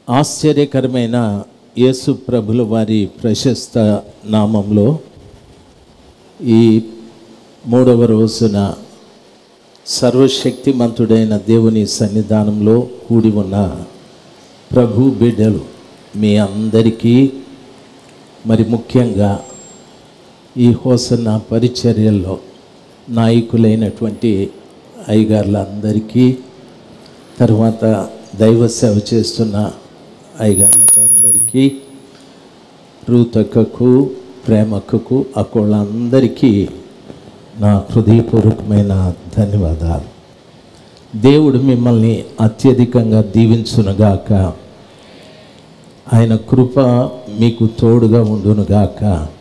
ఆశ్చర్యకరమైన యేసు ప్రభుల వారి ప్రశస్త నామంలో ఈ మూడవ రోజున సర్వశక్తిమంతుడైన దేవుని సన్నిధానంలో కూడి ఉన్న ప్రభు బిడ్డలు మీ అందరికీ మరి ముఖ్యంగా ఈ హోసన్న పరిచర్యల్లో నాయకులైనటువంటి అయ్యగారులందరికీ తర్వాత దైవ సేవ చేస్తున్న అయ్యగారులకు అందరికీ రూతక్కకు ప్రేమక్కకు అకోళ్ళందరికీ నా హృదయపూర్వకమైన ధన్యవాదాలు దేవుడు మిమ్మల్ని అత్యధికంగా దీవించునుగాక ఆయన కృప మీకు తోడుగా ఉండునుగాక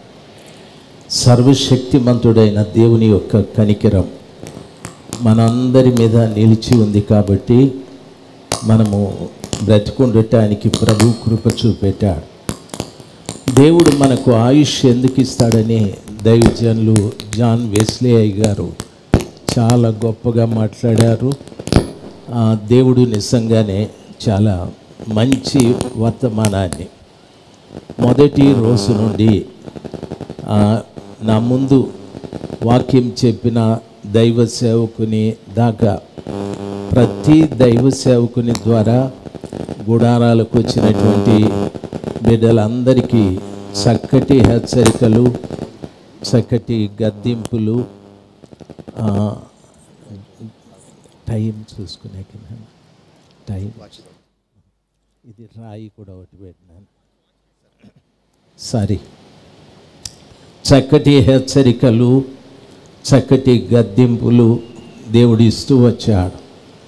సర్వశక్తిమంతుడైన దేవుని యొక్క కనికిరం మనందరి మీద నిలిచి ఉంది కాబట్టి మనము బ్రతికుండటానికి ప్రభు కృప చూపెట్టాడు దేవుడు మనకు ఆయుష్ ఎందుకు ఇస్తాడని దైవజనులు జాన్ వెస్లే అయ్య గారు చాలా గొప్పగా మాట్లాడారు ఆ, దేవుడు నిజంగానే చాలా మంచి వర్తమానాన్ని మొదటి రోజు నుండి ఆ, నా ముందు వాక్యం చెప్పిన దైవ సేవకుని దాకా ప్రతి దైవ సేవకుని ద్వారా గుడారాలకు వచ్చినటువంటి బిడ్డలందరికీ చక్కటి హెచ్చరికలు చక్కటి గద్దింపులు ఆ, టైం చూసుకునే టైం ఇది రాయి కూడా ఒకటి పెట్టినాను సారీ చక్కటి హెచ్చరికలు చక్కటి గద్దింపులు దేవుడు ఇస్తూ వచ్చాడు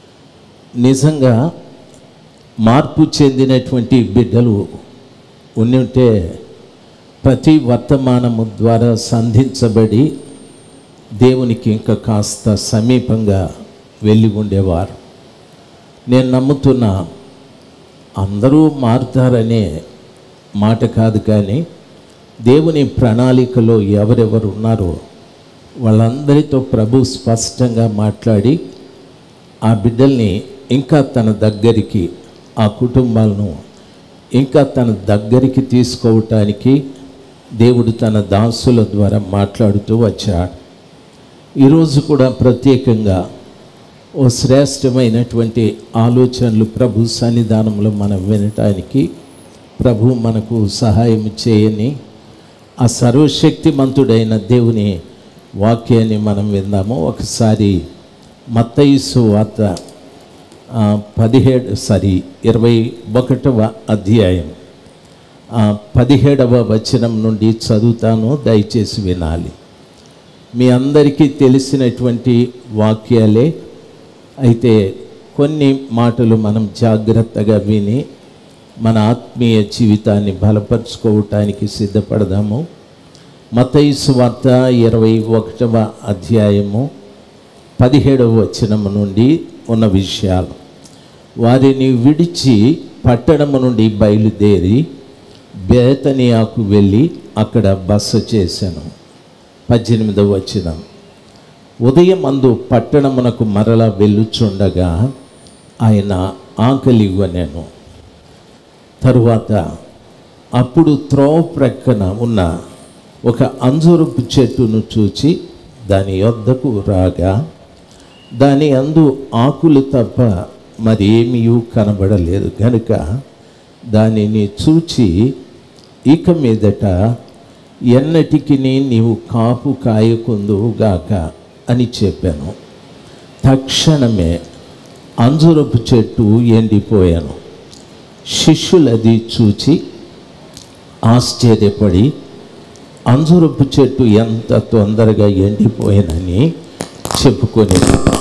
నిజంగా మార్పు చెందినటువంటి బిడ్డలు ఉండి ఉంటే ప్రతి వర్తమానము ద్వారా సంధించబడి దేవునికి ఇంకా కాస్త సమీపంగా వెళ్ళి ఉండేవారు నేను నమ్ముతున్నా అందరూ మారుతారనే మాట కాదు కానీ దేవుని ప్రణాళికలో ఎవరెవరు ఉన్నారో వాళ్ళందరితో ప్రభు స్పష్టంగా మాట్లాడి ఆ బిడ్డల్ని ఇంకా తన దగ్గరికి ఆ కుటుంబాలను ఇంకా తన దగ్గరికి తీసుకోవటానికి దేవుడు తన దాసుల ద్వారా మాట్లాడుతూ వచ్చాడు ఈరోజు కూడా ప్రత్యేకంగా ఓ శ్రేష్టమైనటువంటి ఆలోచనలు ప్రభు సన్నిధానంలో మనం వినటానికి ప్రభు మనకు సహాయం చేయని ఆ సర్వశక్తిమంతుడైన దేవుని వాక్యాన్ని మనం విందాము ఒకసారి మత్తయిసు వార్త ఆ, పదిహేడు సారీ ఇరవై ఒకటవ అధ్యాయం ఆ, పదిహేడవ వచనం నుండి చదువుతాను దయచేసి వినాలి మీ అందరికీ తెలిసినటువంటి వాక్యాలే అయితే కొన్ని మాటలు మనం జాగ్రత్తగా విని మన ఆత్మీయ జీవితాన్ని బలపరుచుకోవటానికి సిద్ధపడదాము మతైసు వార్త ఇరవై ఒకటవ అధ్యాయము పదిహేడవ వచనము నుండి ఉన్న విషయాలు వారిని విడిచి పట్టణము నుండి బయలుదేరి బేతనియాకు వెళ్ళి అక్కడ బస చేశాను పద్దెనిమిదవ వచనం ఉదయం అందు పట్టణమునకు మరల వెళ్ళుచుండగా ఆయన ఆకలి నేను తరువాత అప్పుడు త్రోవ ప్రక్కన ఉన్న ఒక అంజూరపు చెట్టును చూచి దాని యొద్దకు రాగా దాని అందు ఆకులు తప్ప మరి ఏమీ కనబడలేదు కనుక దానిని చూచి ఇక మీదట ఎన్నటికి నీవు కాపు కాయకుందువుగాక అని చెప్పాను తక్షణమే అంజురపు చెట్టు ఎండిపోయాను శిష్యులది చూచి ఆశ్చర్యపడి అంజురపు చెట్టు ఎంత తొందరగా ఎండిపోయానని చెప్పుకొని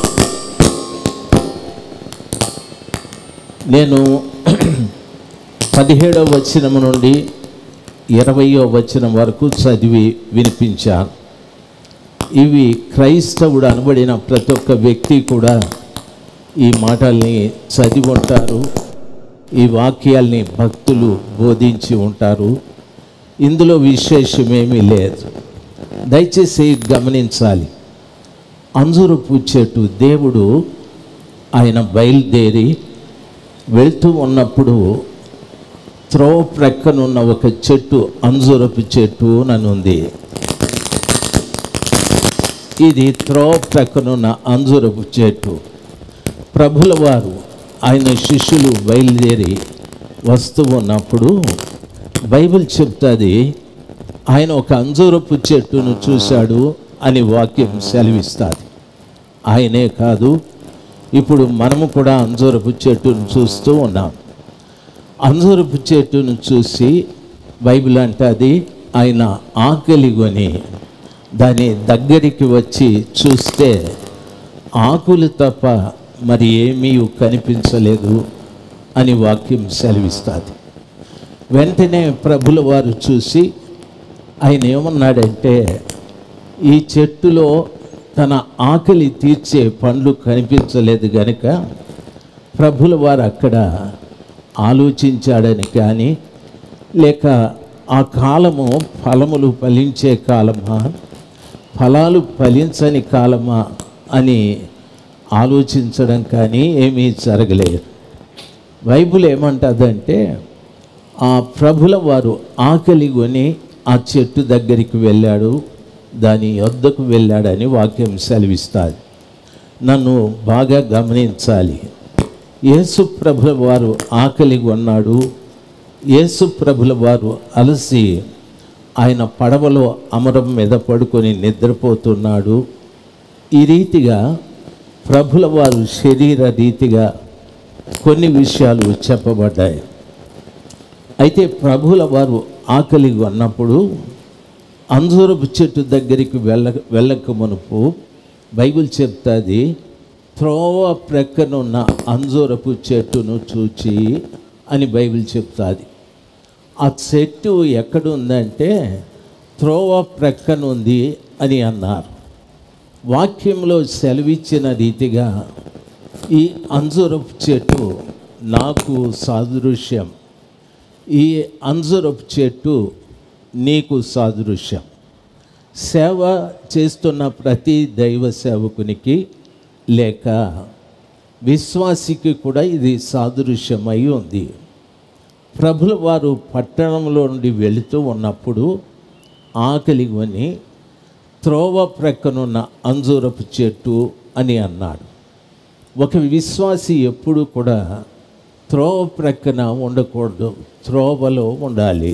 నేను పదిహేడవ వచనం నుండి ఇరవయో వచనం వరకు చదివి వినిపించాను ఇవి క్రైస్తవుడు అనబడిన ప్రతి ఒక్క వ్యక్తి కూడా ఈ మాటల్ని చదివి ఉంటారు ఈ వాక్యాల్ని భక్తులు బోధించి ఉంటారు ఇందులో విశేషమేమీ లేదు దయచేసి గమనించాలి అంజురపు చెట్టు దేవుడు ఆయన బయలుదేరి వెళ్తూ ఉన్నప్పుడు త్రో ప్రక్కనున్న ఒక చెట్టు అంజూరపు చెట్టు అని ఉంది ఇది త్రో ప్రక్కనున్న అంజూరపు చెట్టు ప్రభుల వారు ఆయన శిష్యులు బయలుదేరి వస్తూ ఉన్నప్పుడు బైబిల్ చెప్తుంది ఆయన ఒక అంజూరపు చెట్టును చూశాడు అని వాక్యం సెలవిస్తుంది ఆయనే కాదు ఇప్పుడు మనము కూడా అంజూరపు చెట్టును చూస్తూ ఉన్నాం అంజూరపు చెట్టును చూసి బైబిల్ అంటది ఆయన ఆకలి కొని దాని దగ్గరికి వచ్చి చూస్తే ఆకులు తప్ప మరి ఏమీ కనిపించలేదు అని వాక్యం సెలవిస్తుంది వెంటనే ప్రభుల వారు చూసి ఆయన ఏమన్నాడంటే ఈ చెట్టులో తన ఆకలి తీర్చే పండ్లు కనిపించలేదు గనుక ప్రభుల వారు అక్కడ ఆలోచించాడని కానీ లేక ఆ కాలము ఫలములు ఫలించే కాలమా ఫలాలు ఫలించని కాలమా అని ఆలోచించడం కానీ ఏమీ జరగలేదు బైబుల్ ఏమంటుందంటే ఆ ప్రభుల వారు ఆకలి కొని ఆ చెట్టు దగ్గరికి వెళ్ళాడు దాని వద్దకు వెళ్ళాడని వాక్యం సెలవిస్తుంది నన్ను బాగా గమనించాలి యేసు ప్రభుల వారు ఆకలి కొన్నాడు యేసు ప్రభుల వారు అలసి ఆయన పడవలో అమరం మీద పడుకొని నిద్రపోతున్నాడు ఈ రీతిగా ప్రభుల వారు శరీర రీతిగా కొన్ని విషయాలు చెప్పబడ్డాయి అయితే ప్రభుల వారు ఆకలి కొన్నప్పుడు అంజూరపు చెట్టు దగ్గరికి వెళ్ళ వెళ్ళక మునుపు బైబిల్ చెప్తుంది త్రోవ ప్రక్కనున్న అంజూరపు చెట్టును చూచి అని బైబిల్ చెప్తుంది ఆ చెట్టు ఎక్కడుందంటే త్రోవ ప్రక్కనుంది అని అన్నారు వాక్యంలో సెలవిచ్చిన రీతిగా ఈ అంజూరపు చెట్టు నాకు సాదృశ్యం ఈ అంజురపు చెట్టు నీకు సాదృశ్యం సేవ చేస్తున్న ప్రతి దైవ సేవకునికి లేక విశ్వాసికి కూడా ఇది సాదృశ్యమై ఉంది ప్రభుల వారు పట్టణంలో నుండి వెళుతూ ఉన్నప్పుడు ఆకలి కొని త్రోవ ప్రక్కనున్న అంజూరపు చెట్టు అని అన్నాడు ఒక విశ్వాసి ఎప్పుడు కూడా త్రోవ ప్రక్కన ఉండకూడదు త్రోవలో ఉండాలి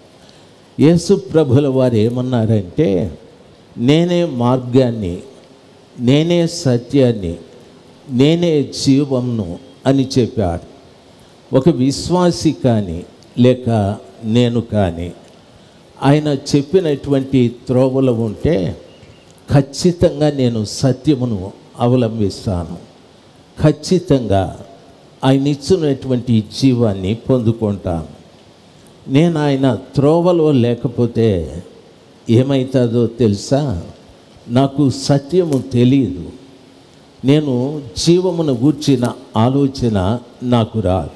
యేసు ప్రభుల వారు ఏమన్నారంటే నేనే మార్గాన్ని నేనే సత్యాన్ని నేనే జీవంను అని చెప్పాడు ఒక విశ్వాసి కానీ లేక నేను కానీ ఆయన చెప్పినటువంటి త్రోవలో ఉంటే ఖచ్చితంగా నేను సత్యమును అవలంబిస్తాను ఖచ్చితంగా ఆయన ఇచ్చినటువంటి జీవాన్ని పొందుకుంటాను నేను ఆయన త్రోవలో లేకపోతే ఏమవుతుందో తెలుసా నాకు సత్యము తెలియదు నేను జీవమును గూర్చిన ఆలోచన నాకు రాదు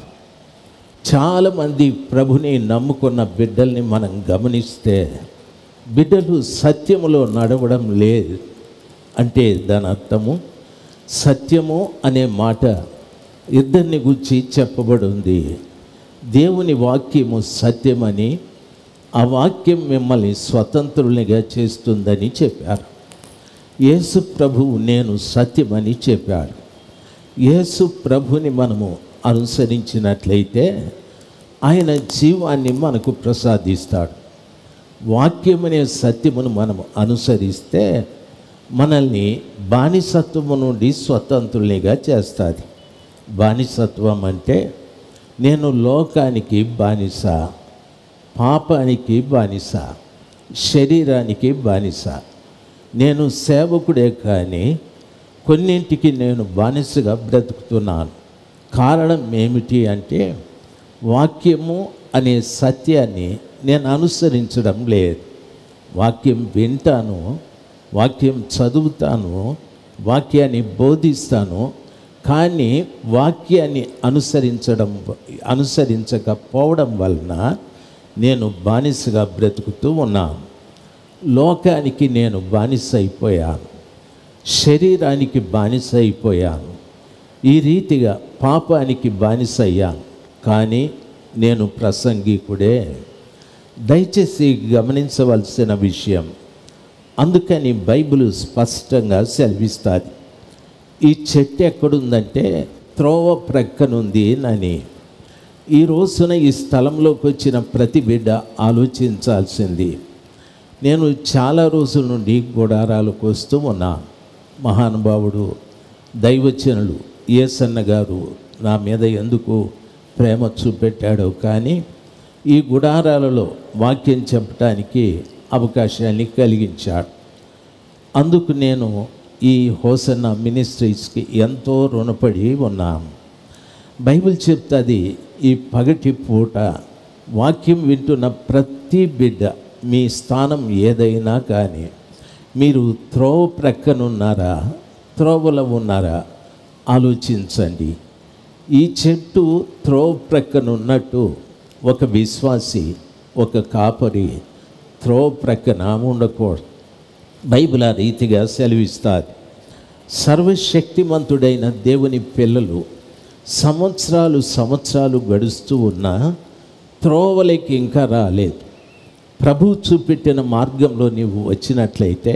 చాలామంది ప్రభుని నమ్ముకున్న బిడ్డల్ని మనం గమనిస్తే బిడ్డలు సత్యములో నడవడం లేదు అంటే దాని అర్థము సత్యము అనే మాట ఇద్దరిని గురించి చెప్పబడి ఉంది దేవుని వాక్యము సత్యమని ఆ వాక్యం మిమ్మల్ని స్వతంత్రునిగా చేస్తుందని చెప్పారు యేసు ప్రభువు నేను సత్యమని చెప్పాడు యేసు ప్రభుని మనము అనుసరించినట్లయితే ఆయన జీవాన్ని మనకు ప్రసాదిస్తాడు వాక్యమనే సత్యమును మనము అనుసరిస్తే మనల్ని బానిసత్వము నుండి స్వతంత్రునిగా చేస్తుంది బానిసత్వం అంటే నేను లోకానికి బానిస పాపానికి బానిస శరీరానికి బానిస నేను సేవకుడే కానీ కొన్నింటికి నేను బానిసగా బ్రతుకుతున్నాను కారణం ఏమిటి అంటే వాక్యము అనే సత్యాన్ని నేను అనుసరించడం లేదు వాక్యం వింటాను వాక్యం చదువుతాను వాక్యాన్ని బోధిస్తాను కానీ వాక్యాన్ని అనుసరించడం అనుసరించకపోవడం వలన నేను బానిసగా బ్రతుకుతూ ఉన్నాను లోకానికి నేను బానిస అయిపోయాను శరీరానికి బానిస అయిపోయాను ఈ రీతిగా పాపానికి బానిస అయ్యాను కానీ నేను ప్రసంగికుడే దయచేసి గమనించవలసిన విషయం అందుకని బైబిల్ స్పష్టంగా సెలవిస్తుంది ఈ చెట్టు ఎక్కడుందంటే త్రోవ ప్రక్కనుంది అని ఈ రోజున ఈ స్థలంలోకి వచ్చిన ప్రతి బిడ్డ ఆలోచించాల్సింది నేను చాలా రోజుల నుండి గుడారాలకు వస్తూ ఉన్నా మహానుభావుడు దైవచనులు ఏసన్న గారు నా మీద ఎందుకు ప్రేమ చూపెట్టాడో కానీ ఈ గుడారాలలో వాక్యం చెప్పడానికి అవకాశాన్ని కలిగించాడు అందుకు నేను ఈ హోసన్న మినిస్ట్రీస్కి ఎంతో రుణపడి ఉన్నాను బైబిల్ చెప్తుంది ఈ పగటి పూట వాక్యం వింటున్న ప్రతి బిడ్డ మీ స్థానం ఏదైనా కానీ మీరు త్రోవ ప్రక్కనున్నారా త్రోవలో ఉన్నారా ఆలోచించండి ఈ చెట్టు త్రోవ ప్రక్కనున్నట్టు ఒక విశ్వాసి ఒక కాపరి త్రోవ ప్రక్కన ఉండకూడదు బైబిల్ ఆ రీతిగా సెలవిస్తారు సర్వశక్తిమంతుడైన దేవుని పిల్లలు సంవత్సరాలు సంవత్సరాలు గడుస్తూ ఉన్నా త్రోవలకి ఇంకా రాలేదు ప్రభు చూపెట్టిన మార్గంలో నీవు వచ్చినట్లయితే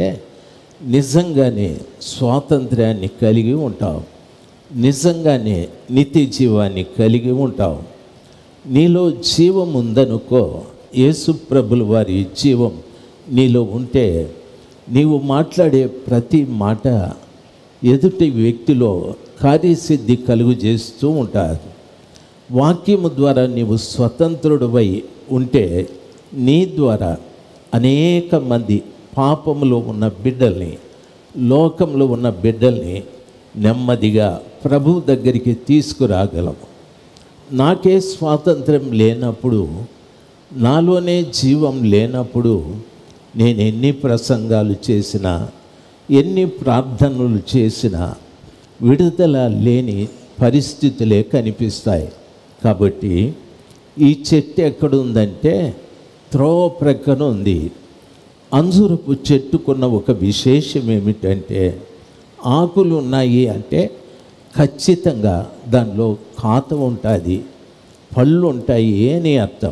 నిజంగానే స్వాతంత్ర్యాన్ని కలిగి ఉంటావు నిజంగానే నిత్య జీవాన్ని కలిగి ఉంటావు నీలో జీవం ఉందనుకో యేసు ప్రభుల వారి జీవం నీలో ఉంటే నీవు మాట్లాడే ప్రతి మాట ఎదుటి వ్యక్తిలో కార్యసిద్ధి కలుగు చేస్తూ ఉంటారు వాక్యము ద్వారా నీవు స్వతంత్రుడివై ఉంటే నీ ద్వారా అనేక మంది పాపములో ఉన్న బిడ్డల్ని లోకంలో ఉన్న బిడ్డల్ని నెమ్మదిగా ప్రభు దగ్గరికి తీసుకురాగలము నాకే స్వాతంత్రం లేనప్పుడు నాలోనే జీవం లేనప్పుడు నేను ఎన్ని ప్రసంగాలు చేసినా ఎన్ని ప్రార్థనలు చేసినా విడుదల లేని పరిస్థితులే కనిపిస్తాయి కాబట్టి ఈ చెట్టు ఎక్కడుందంటే త్రోవ ప్రక్కన ఉంది అంజూరపు చెట్టుకున్న ఒక విశేషం ఏమిటంటే ఆకులు ఉన్నాయి అంటే ఖచ్చితంగా దానిలో కాత ఉంటుంది పళ్ళు ఉంటాయి అని అర్థం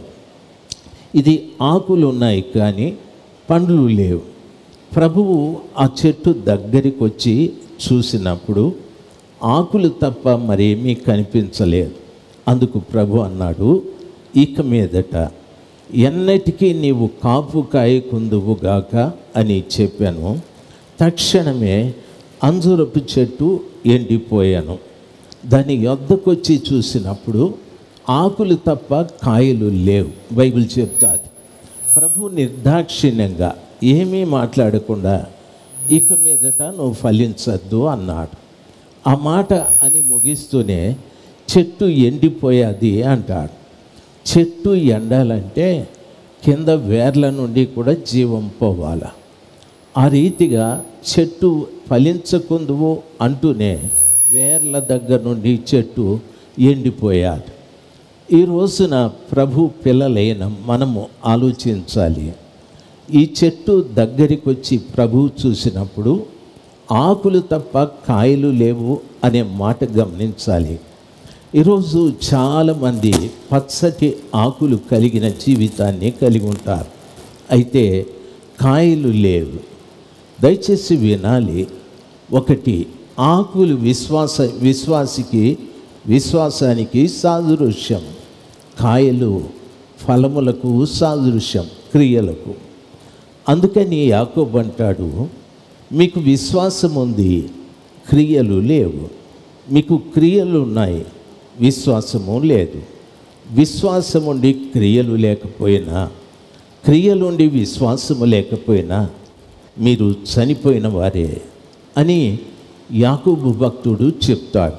ఇది ఆకులు ఉన్నాయి కానీ పండ్లు లేవు ప్రభువు ఆ చెట్టు దగ్గరికి వచ్చి చూసినప్పుడు ఆకులు తప్ప మరేమీ కనిపించలేదు అందుకు ప్రభు అన్నాడు ఇక మీదట ఎన్నటికీ నీవు కాపు కాయకుందువుగాక అని చెప్పాను తక్షణమే అంజూరపు చెట్టు ఎండిపోయాను దాని యొద్దకొచ్చి చూసినప్పుడు ఆకులు తప్ప కాయలు లేవు బైబిల్ చెప్తాది ప్రభు నిర్దాక్షిణ్యంగా ఏమీ మాట్లాడకుండా ఇక మీదట నువ్వు ఫలించద్దు అన్నాడు ఆ మాట అని ముగిస్తూనే చెట్టు ఎండిపోయాది అంటాడు చెట్టు ఎండాలంటే కింద వేర్ల నుండి కూడా జీవం పోవాలా ఆ రీతిగా చెట్టు ఫలించకుందువు అంటూనే వేర్ల దగ్గర నుండి చెట్టు ఎండిపోయాడు ఈ రోజున ప్రభు పిల్లలైన మనము ఆలోచించాలి ఈ చెట్టు దగ్గరికి వచ్చి ప్రభు చూసినప్పుడు ఆకులు తప్ప కాయలు లేవు అనే మాట గమనించాలి ఈరోజు చాలామంది పచ్చటి ఆకులు కలిగిన జీవితాన్ని కలిగి ఉంటారు అయితే కాయలు లేవు దయచేసి వినాలి ఒకటి ఆకులు విశ్వాస విశ్వాసికి విశ్వాసానికి సాదృశ్యం కాయలు ఫలములకు సాదృశ్యం క్రియలకు అందుకని యాకోబు అంటాడు మీకు విశ్వాసం ఉంది క్రియలు లేవు మీకు క్రియలు ఉన్నాయి విశ్వాసము లేదు విశ్వాసం ఉండి క్రియలు లేకపోయినా క్రియలుండి విశ్వాసము లేకపోయినా మీరు చనిపోయిన వారే అని యాకూబు భక్తుడు చెప్తాడు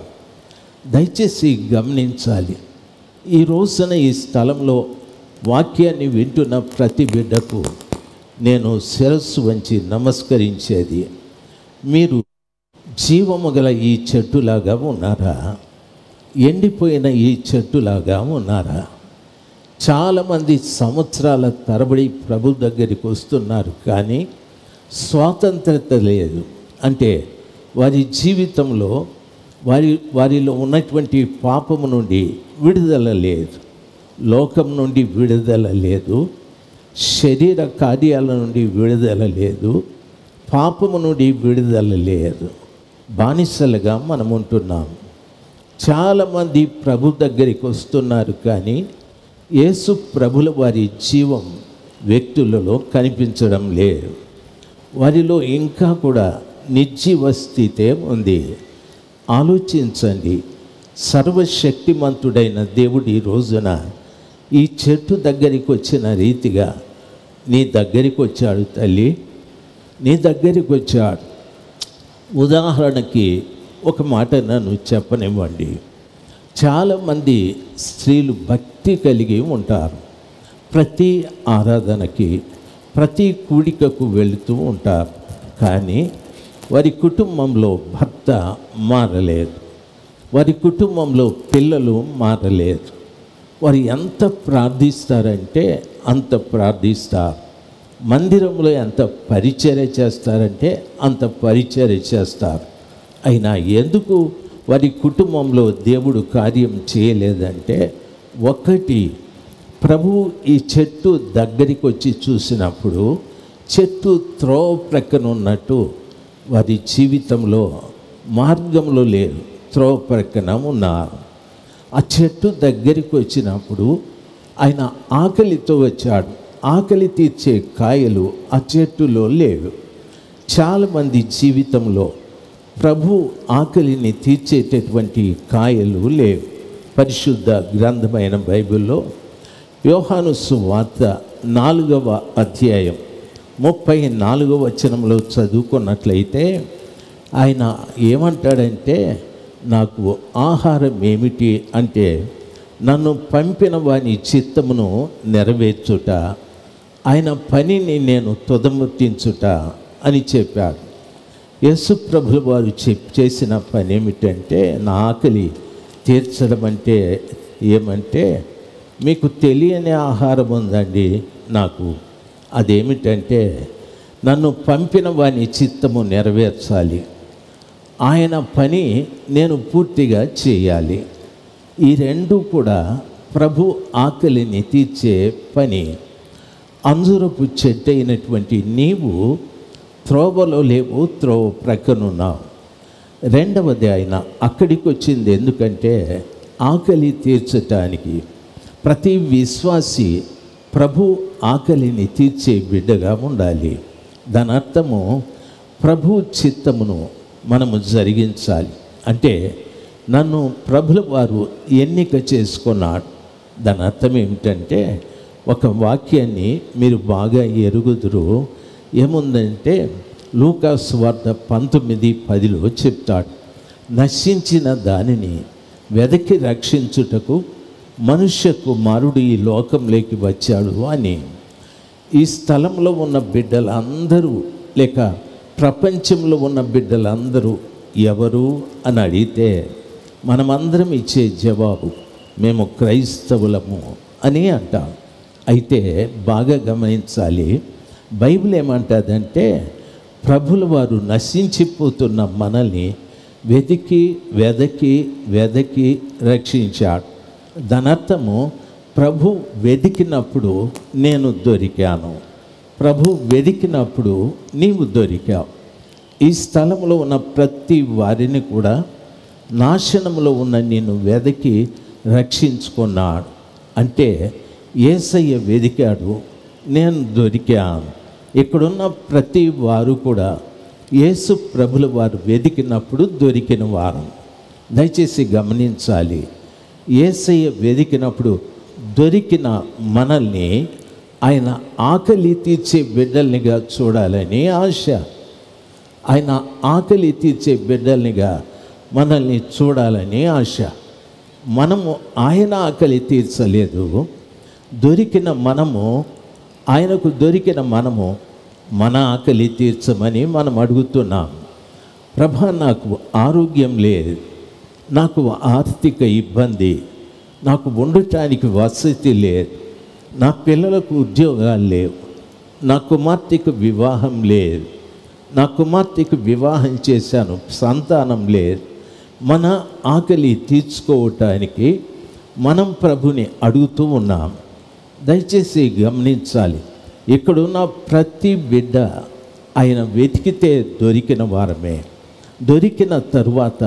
దయచేసి గమనించాలి ఈ రోజున ఈ స్థలంలో వాక్యాన్ని వింటున్న ప్రతి బిడ్డకు నేను శిరస్సు వంచి నమస్కరించేది మీరు జీవము గల ఈ చెట్టులాగా ఉన్నారా ఎండిపోయిన ఈ చెట్టులాగా ఉన్నారా చాలామంది సంవత్సరాల తరబడి ప్రభు దగ్గరికి వస్తున్నారు కానీ స్వాతంత్రత లేదు అంటే వారి జీవితంలో వారి వారిలో ఉన్నటువంటి పాపము నుండి విడుదల లేదు లోకం నుండి విడుదల లేదు శరీర కార్యాల నుండి విడుదల లేదు పాపము నుండి విడుదల లేదు బానిసలుగా మనం ఉంటున్నాం చాలామంది ప్రభు దగ్గరికి వస్తున్నారు కానీ యేసు ప్రభుల వారి జీవం వ్యక్తులలో కనిపించడం లేదు వారిలో ఇంకా కూడా నిర్జీవ స్థితే ఉంది ఆలోచించండి సర్వశక్తిమంతుడైన దేవుడు ఈ రోజున ఈ చెట్టు దగ్గరికి వచ్చిన రీతిగా నీ దగ్గరికి వచ్చాడు తల్లి నీ దగ్గరికి వచ్చాడు ఉదాహరణకి ఒక మాట నన్ను చెప్పనివ్వండి చాలామంది స్త్రీలు భక్తి కలిగి ఉంటారు ప్రతి ఆరాధనకి ప్రతి కూడికకు వెళుతూ ఉంటారు కానీ వారి కుటుంబంలో భర్త మారలేదు వారి కుటుంబంలో పిల్లలు మారలేదు వారు ఎంత ప్రార్థిస్తారంటే అంత ప్రార్థిస్తారు మందిరంలో ఎంత పరిచర్య చేస్తారంటే అంత పరిచర్య చేస్తారు అయినా ఎందుకు వారి కుటుంబంలో దేవుడు కార్యం చేయలేదంటే ఒకటి ప్రభు ఈ చెట్టు దగ్గరికి వచ్చి చూసినప్పుడు చెట్టు త్రోవ ప్రక్కన ఉన్నట్టు వారి జీవితంలో మార్గంలో లేరు త్రోవ ప్రక్కన ఉన్నారు ఆ చెట్టు దగ్గరికి వచ్చినప్పుడు ఆయన ఆకలితో వచ్చాడు ఆకలి తీర్చే కాయలు ఆ చెట్టులో లేవు చాలామంది జీవితంలో ప్రభు ఆకలిని తీర్చేటటువంటి కాయలు లేవు పరిశుద్ధ గ్రంథమైన బైబిల్లో యోహాను సువార్త నాలుగవ అధ్యాయం ముప్పై నాలుగవ వచనంలో చదువుకున్నట్లయితే ఆయన ఏమంటాడంటే నాకు ఆహారం ఏమిటి అంటే నన్ను పంపిన వాని చిత్తమును నెరవేర్చుట ఆయన పనిని నేను తుదముట్టించుట అని చెప్పాడు యేసు ప్రభులు వారు చెప్ చేసిన పని ఏమిటంటే నా ఆకలి తీర్చడం అంటే ఏమంటే మీకు తెలియని ఆహారం ఉందండి నాకు అదేమిటంటే నన్ను పంపిన వాని చిత్తము నెరవేర్చాలి ఆయన పని నేను పూర్తిగా చేయాలి ఈ రెండు కూడా ప్రభు ఆకలిని తీర్చే పని అంజురపు చెట్టు అయినటువంటి నీవు త్రోవలో లేవు త్రోవ ప్రక్కనున్నావు రెండవది ఆయన అక్కడికి వచ్చింది ఎందుకంటే ఆకలి తీర్చటానికి ప్రతి విశ్వాసి ప్రభు ఆకలిని తీర్చే బిడ్డగా ఉండాలి దాని అర్థము ప్రభు చిత్తమును మనము జరిగించాలి అంటే నన్ను ప్రభుల వారు ఎన్నిక చేసుకున్నాడు దాని అర్థం ఏమిటంటే ఒక వాక్యాన్ని మీరు బాగా ఎరుగుదురు ఏముందంటే లూకాస్ వార్త పంతొమ్మిది పదిలో చెప్తాడు నశించిన దానిని వెదకి రక్షించుటకు మనుష్య కుమారుడు ఈ లోకంలోకి వచ్చాడు అని ఈ స్థలంలో ఉన్న బిడ్డలందరూ లేక ప్రపంచంలో ఉన్న బిడ్డలందరూ ఎవరు అని అడిగితే మనమందరం ఇచ్చే జవాబు మేము క్రైస్తవులము అని అంటాం అయితే బాగా గమనించాలి బైబిల్ ఏమంటుందంటే ప్రభుల వారు నశించిపోతున్న మనల్ని వెతికి వెదకి వెదకి రక్షించాడు దాని అర్థము ప్రభు వెతికినప్పుడు నేను దొరికాను ప్రభు వెతికినప్పుడు నీవు దొరికావు ఈ స్థలంలో ఉన్న ప్రతి వారిని కూడా నాశనంలో ఉన్న నేను వెదకి రక్షించుకున్నాడు అంటే ఏసయ్య వెదికాడు నేను దొరికాను ఇక్కడున్న ప్రతి వారు కూడా యేసు ప్రభుల వారు వెదికినప్పుడు దొరికిన వారు దయచేసి గమనించాలి ఏసయ్య వెదికినప్పుడు దొరికిన మనల్ని ఆయన ఆకలి తీర్చే బిడ్డల్నిగా చూడాలని ఆశ ఆయన ఆకలి తీర్చే బిడ్డల్నిగా మనల్ని చూడాలని ఆశ మనము ఆయన ఆకలి తీర్చలేదు దొరికిన మనము ఆయనకు దొరికిన మనము మన ఆకలి తీర్చమని మనం అడుగుతున్నాం ప్రభా నాకు ఆరోగ్యం లేదు నాకు ఆర్థిక ఇబ్బంది నాకు ఉండటానికి వసతి లేదు నా పిల్లలకు ఉద్యోగాలు లేవు నా కుమార్తెకు వివాహం లేదు నా కుమార్తెకు వివాహం చేశాను సంతానం లేదు మన ఆకలి తీర్చుకోవటానికి మనం ప్రభుని అడుగుతూ ఉన్నాం దయచేసి గమనించాలి ఇక్కడున్న ప్రతి బిడ్డ ఆయన వెతికితే దొరికిన వారమే దొరికిన తరువాత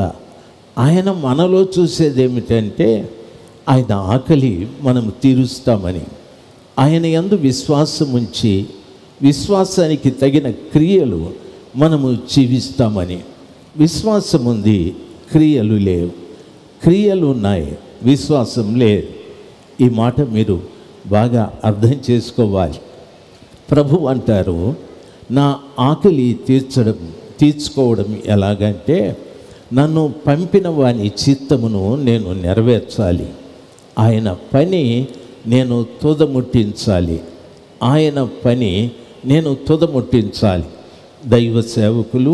ఆయన మనలో చూసేది ఏమిటంటే ఆయన ఆకలి మనం తీరుస్తామని ఆయన యందు విశ్వాసం ఉంచి విశ్వాసానికి తగిన క్రియలు మనము జీవిస్తామని విశ్వాసం ఉంది క్రియలు లేవు క్రియలు ఉన్నాయి విశ్వాసం లేదు ఈ మాట మీరు బాగా అర్థం చేసుకోవాలి ప్రభు అంటారు నా ఆకలి తీర్చడం తీర్చుకోవడం ఎలాగంటే నన్ను పంపిన వాని చిత్తమును నేను నెరవేర్చాలి ఆయన పని నేను తుదముట్టించాలి ఆయన పని నేను తుదముట్టించాలి దైవ సేవకులు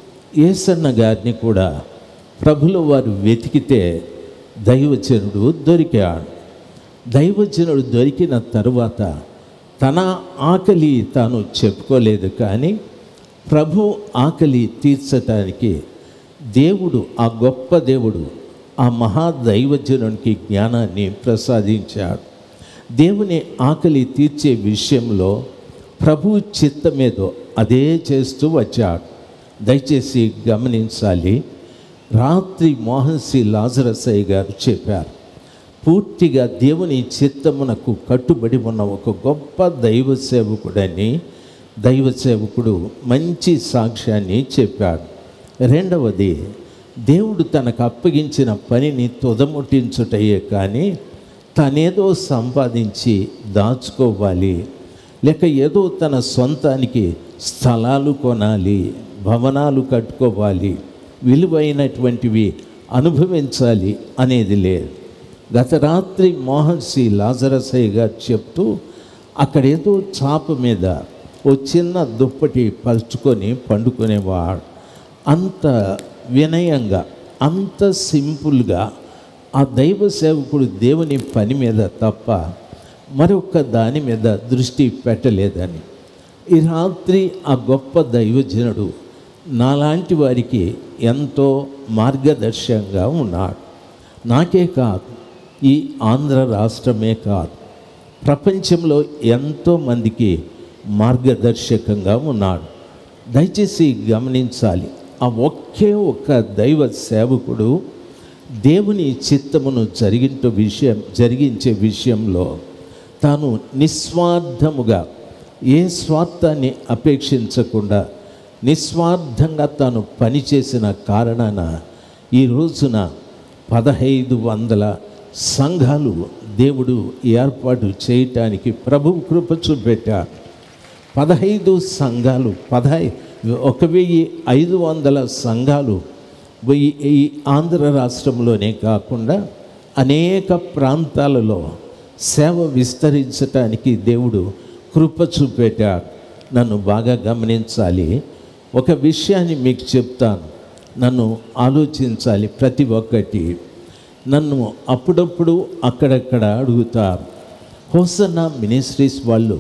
ఏసన్న గారిని కూడా ప్రభులు వారు వెతికితే దైవజనుడు దొరికాడు దైవజనుడు దొరికిన తరువాత తన ఆకలి తాను చెప్పుకోలేదు కానీ ప్రభు ఆకలి తీర్చటానికి దేవుడు ఆ గొప్ప దేవుడు ఆ మహాదైవజనునికి జ్ఞానాన్ని ప్రసాదించాడు దేవుని ఆకలి తీర్చే విషయంలో ప్రభు చిత్తమేదో అదే చేస్తూ వచ్చాడు దయచేసి గమనించాలి రాత్రి మోహన్ సి లాజరసయ్య గారు చెప్పారు పూర్తిగా దేవుని చిత్తమునకు కట్టుబడి ఉన్న ఒక గొప్ప దైవ సేవకుడని దైవ సేవకుడు మంచి సాక్ష్యాన్ని చెప్పాడు రెండవది దేవుడు తనకు అప్పగించిన పనిని తుదముట్టించుటయే కానీ తనేదో సంపాదించి దాచుకోవాలి లేక ఏదో తన సొంతానికి స్థలాలు కొనాలి భవనాలు కట్టుకోవాలి విలువైనటువంటివి అనుభవించాలి అనేది లేదు గత రాత్రి మోహన్ సి లాజరసయ్య గారు చెప్తూ అక్కడేదో చాప మీద ఓ చిన్న దుప్పటి పరుచుకొని పండుకునేవాడు అంత వినయంగా అంత సింపుల్గా ఆ దైవ సేవకుడు దేవుని పని మీద తప్ప మరొక దాని మీద దృష్టి పెట్టలేదని ఈ రాత్రి ఆ గొప్ప దైవజనుడు నాలాంటి వారికి ఎంతో మార్గదర్శకంగా ఉన్నాడు నాకే కాదు ఈ ఆంధ్ర రాష్ట్రమే కాదు ప్రపంచంలో ఎంతో మందికి మార్గదర్శకంగా ఉన్నాడు దయచేసి గమనించాలి ఆ ఒకే ఒక్క దైవ సేవకుడు దేవుని చిత్తమును జరిగించే విషయం జరిగించే విషయంలో తాను నిస్వార్థముగా ఏ స్వార్థాన్ని అపేక్షించకుండా నిస్వార్థంగా తాను పనిచేసిన కారణాన ఈ రోజున పదహైదు వందల సంఘాలు దేవుడు ఏర్పాటు చేయటానికి ప్రభు కృప చూపెట్టాడు పదహైదు సంఘాలు పదహై ఒక వెయ్యి ఐదు వందల సంఘాలు వెయ్యి ఈ ఆంధ్ర రాష్ట్రంలోనే కాకుండా అనేక ప్రాంతాలలో సేవ విస్తరించటానికి దేవుడు కృప చూపెట్టాడు నన్ను బాగా గమనించాలి ఒక విషయాన్ని మీకు చెప్తాను నన్ను ఆలోచించాలి ప్రతి ఒక్కటి నన్ను అప్పుడప్పుడు అక్కడక్కడ అడుగుతారు హోసన్న మినిస్ట్రీస్ వాళ్ళు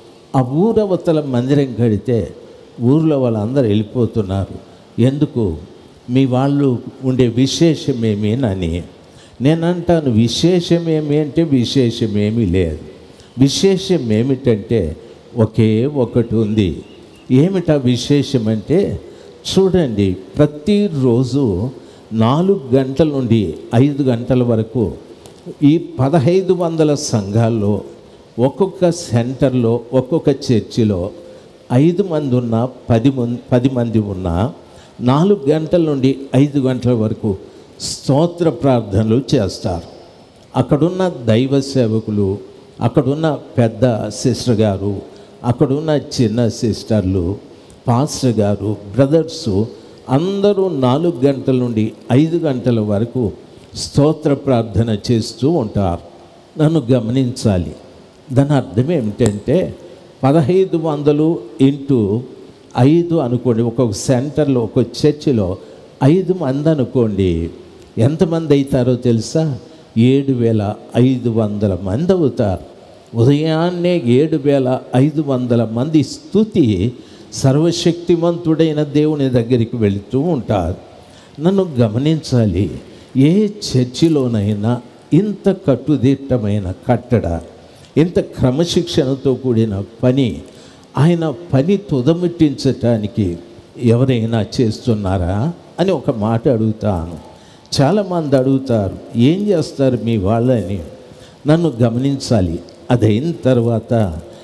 ఆ ఊరవతల మందిరం కడితే ఊర్లో వాళ్ళందరూ వెళ్ళిపోతున్నారు ఎందుకు మీ వాళ్ళు ఉండే విశేషమేమి అని నేను అంటాను విశేషమేమి అంటే విశేషమేమీ లేదు విశేషం ఏమిటంటే ఒకే ఒకటి ఉంది ఏమిటా విశేషం అంటే చూడండి ప్రతిరోజు నాలుగు గంటల నుండి ఐదు గంటల వరకు ఈ పదహైదు వందల సంఘాల్లో ఒక్కొక్క సెంటర్లో ఒక్కొక్క చర్చిలో ఐదు మంది ఉన్న పది మంది పది మంది ఉన్న నాలుగు గంటల నుండి ఐదు గంటల వరకు స్తోత్ర ప్రార్థనలు చేస్తారు అక్కడున్న దైవ సేవకులు అక్కడున్న పెద్ద సిస్టర్ గారు అక్కడున్న చిన్న సిస్టర్లు పాస్టర్ గారు బ్రదర్సు అందరూ నాలుగు గంటల నుండి ఐదు గంటల వరకు స్తోత్ర ప్రార్థన చేస్తూ ఉంటారు నన్ను గమనించాలి దాని అర్థం ఏమిటంటే పదహైదు వందలు ఇంటూ ఐదు అనుకోండి ఒక్కొక్క సెంటర్లో ఒక చర్చిలో ఐదు మంది అనుకోండి ఎంతమంది అవుతారో తెలుసా ఏడు వేల ఐదు వందల మంది అవుతారు ఉదయాన్నే ఏడు వేల ఐదు వందల మంది స్థుతి సర్వశక్తిమంతుడైన దేవుని దగ్గరికి వెళుతూ ఉంటారు నన్ను గమనించాలి ఏ చర్చిలోనైనా ఇంత కట్టుదిట్టమైన కట్టడ ఇంత క్రమశిక్షణతో కూడిన పని ఆయన పని తుదముట్టించటానికి ఎవరైనా చేస్తున్నారా అని ఒక మాట అడుగుతాను చాలామంది అడుగుతారు ఏం చేస్తారు మీ వాళ్ళని నన్ను గమనించాలి అది అయిన తర్వాత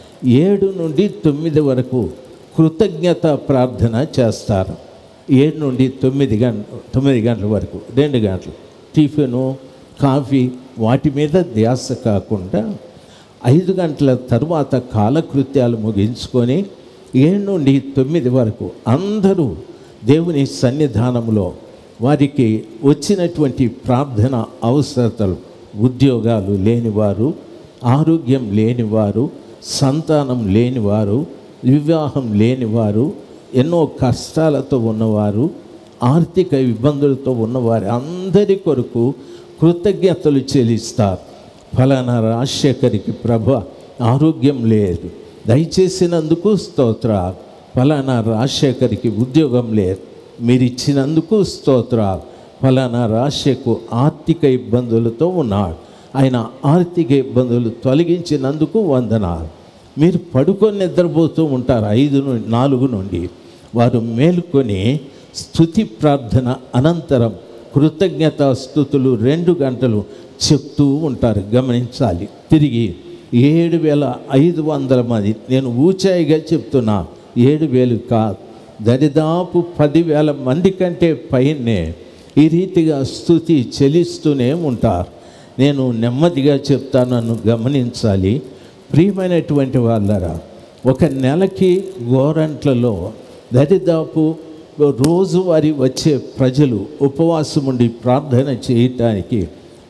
ఏడు నుండి తొమ్మిది వరకు కృతజ్ఞత ప్రార్థన చేస్తారు ఏడు నుండి తొమ్మిది గంట తొమ్మిది గంటల వరకు రెండు గంటలు టిఫిను కాఫీ వాటి మీద ధ్యాస కాకుండా ఐదు గంటల తరువాత కాలకృత్యాలు ముగించుకొని ఏడు నుండి తొమ్మిది వరకు అందరూ దేవుని సన్నిధానంలో వారికి వచ్చినటువంటి ప్రార్థన అవసరతలు ఉద్యోగాలు లేనివారు ఆరోగ్యం లేనివారు సంతానం లేనివారు వివాహం లేనివారు ఎన్నో కష్టాలతో ఉన్నవారు ఆర్థిక ఇబ్బందులతో ఉన్నవారు అందరి కొరకు కృతజ్ఞతలు చెల్లిస్తారు ఫలానా రాజశేఖరికి ప్రభ ఆరోగ్యం లేదు దయచేసినందుకు స్తోత్ర ఫలానా రాజశేఖరికి ఉద్యోగం లేదు మీరు ఇచ్చినందుకు స్తోత్ర ఫలానా రాజశేఖర్ ఆర్థిక ఇబ్బందులతో ఉన్నాడు ఆయన ఆర్థిక ఇబ్బందులు తొలగించినందుకు వందనాలు మీరు పడుకొని నిద్రపోతూ ఉంటారు ఐదు నుండి నాలుగు నుండి వారు మేలుకొని స్థుతి ప్రార్థన అనంతరం కృతజ్ఞత స్థుతులు రెండు గంటలు చెప్తూ ఉంటారు గమనించాలి తిరిగి ఏడు వేల ఐదు వందల మంది నేను ఊచాయిగా చెప్తున్నా ఏడు వేలు కాదు దరిదాపు పదివేల మంది కంటే పైనే ఈ రీతిగా స్థుతి చెల్లిస్తూనే ఉంటారు నేను నెమ్మదిగా చెప్తాను నన్ను గమనించాలి ప్రియమైనటువంటి వాళ్ళరా ఒక నెలకి గోరంట్లలో దరిదాపు రోజువారీ వచ్చే ప్రజలు ఉపవాసం ఉండి ప్రార్థన చేయటానికి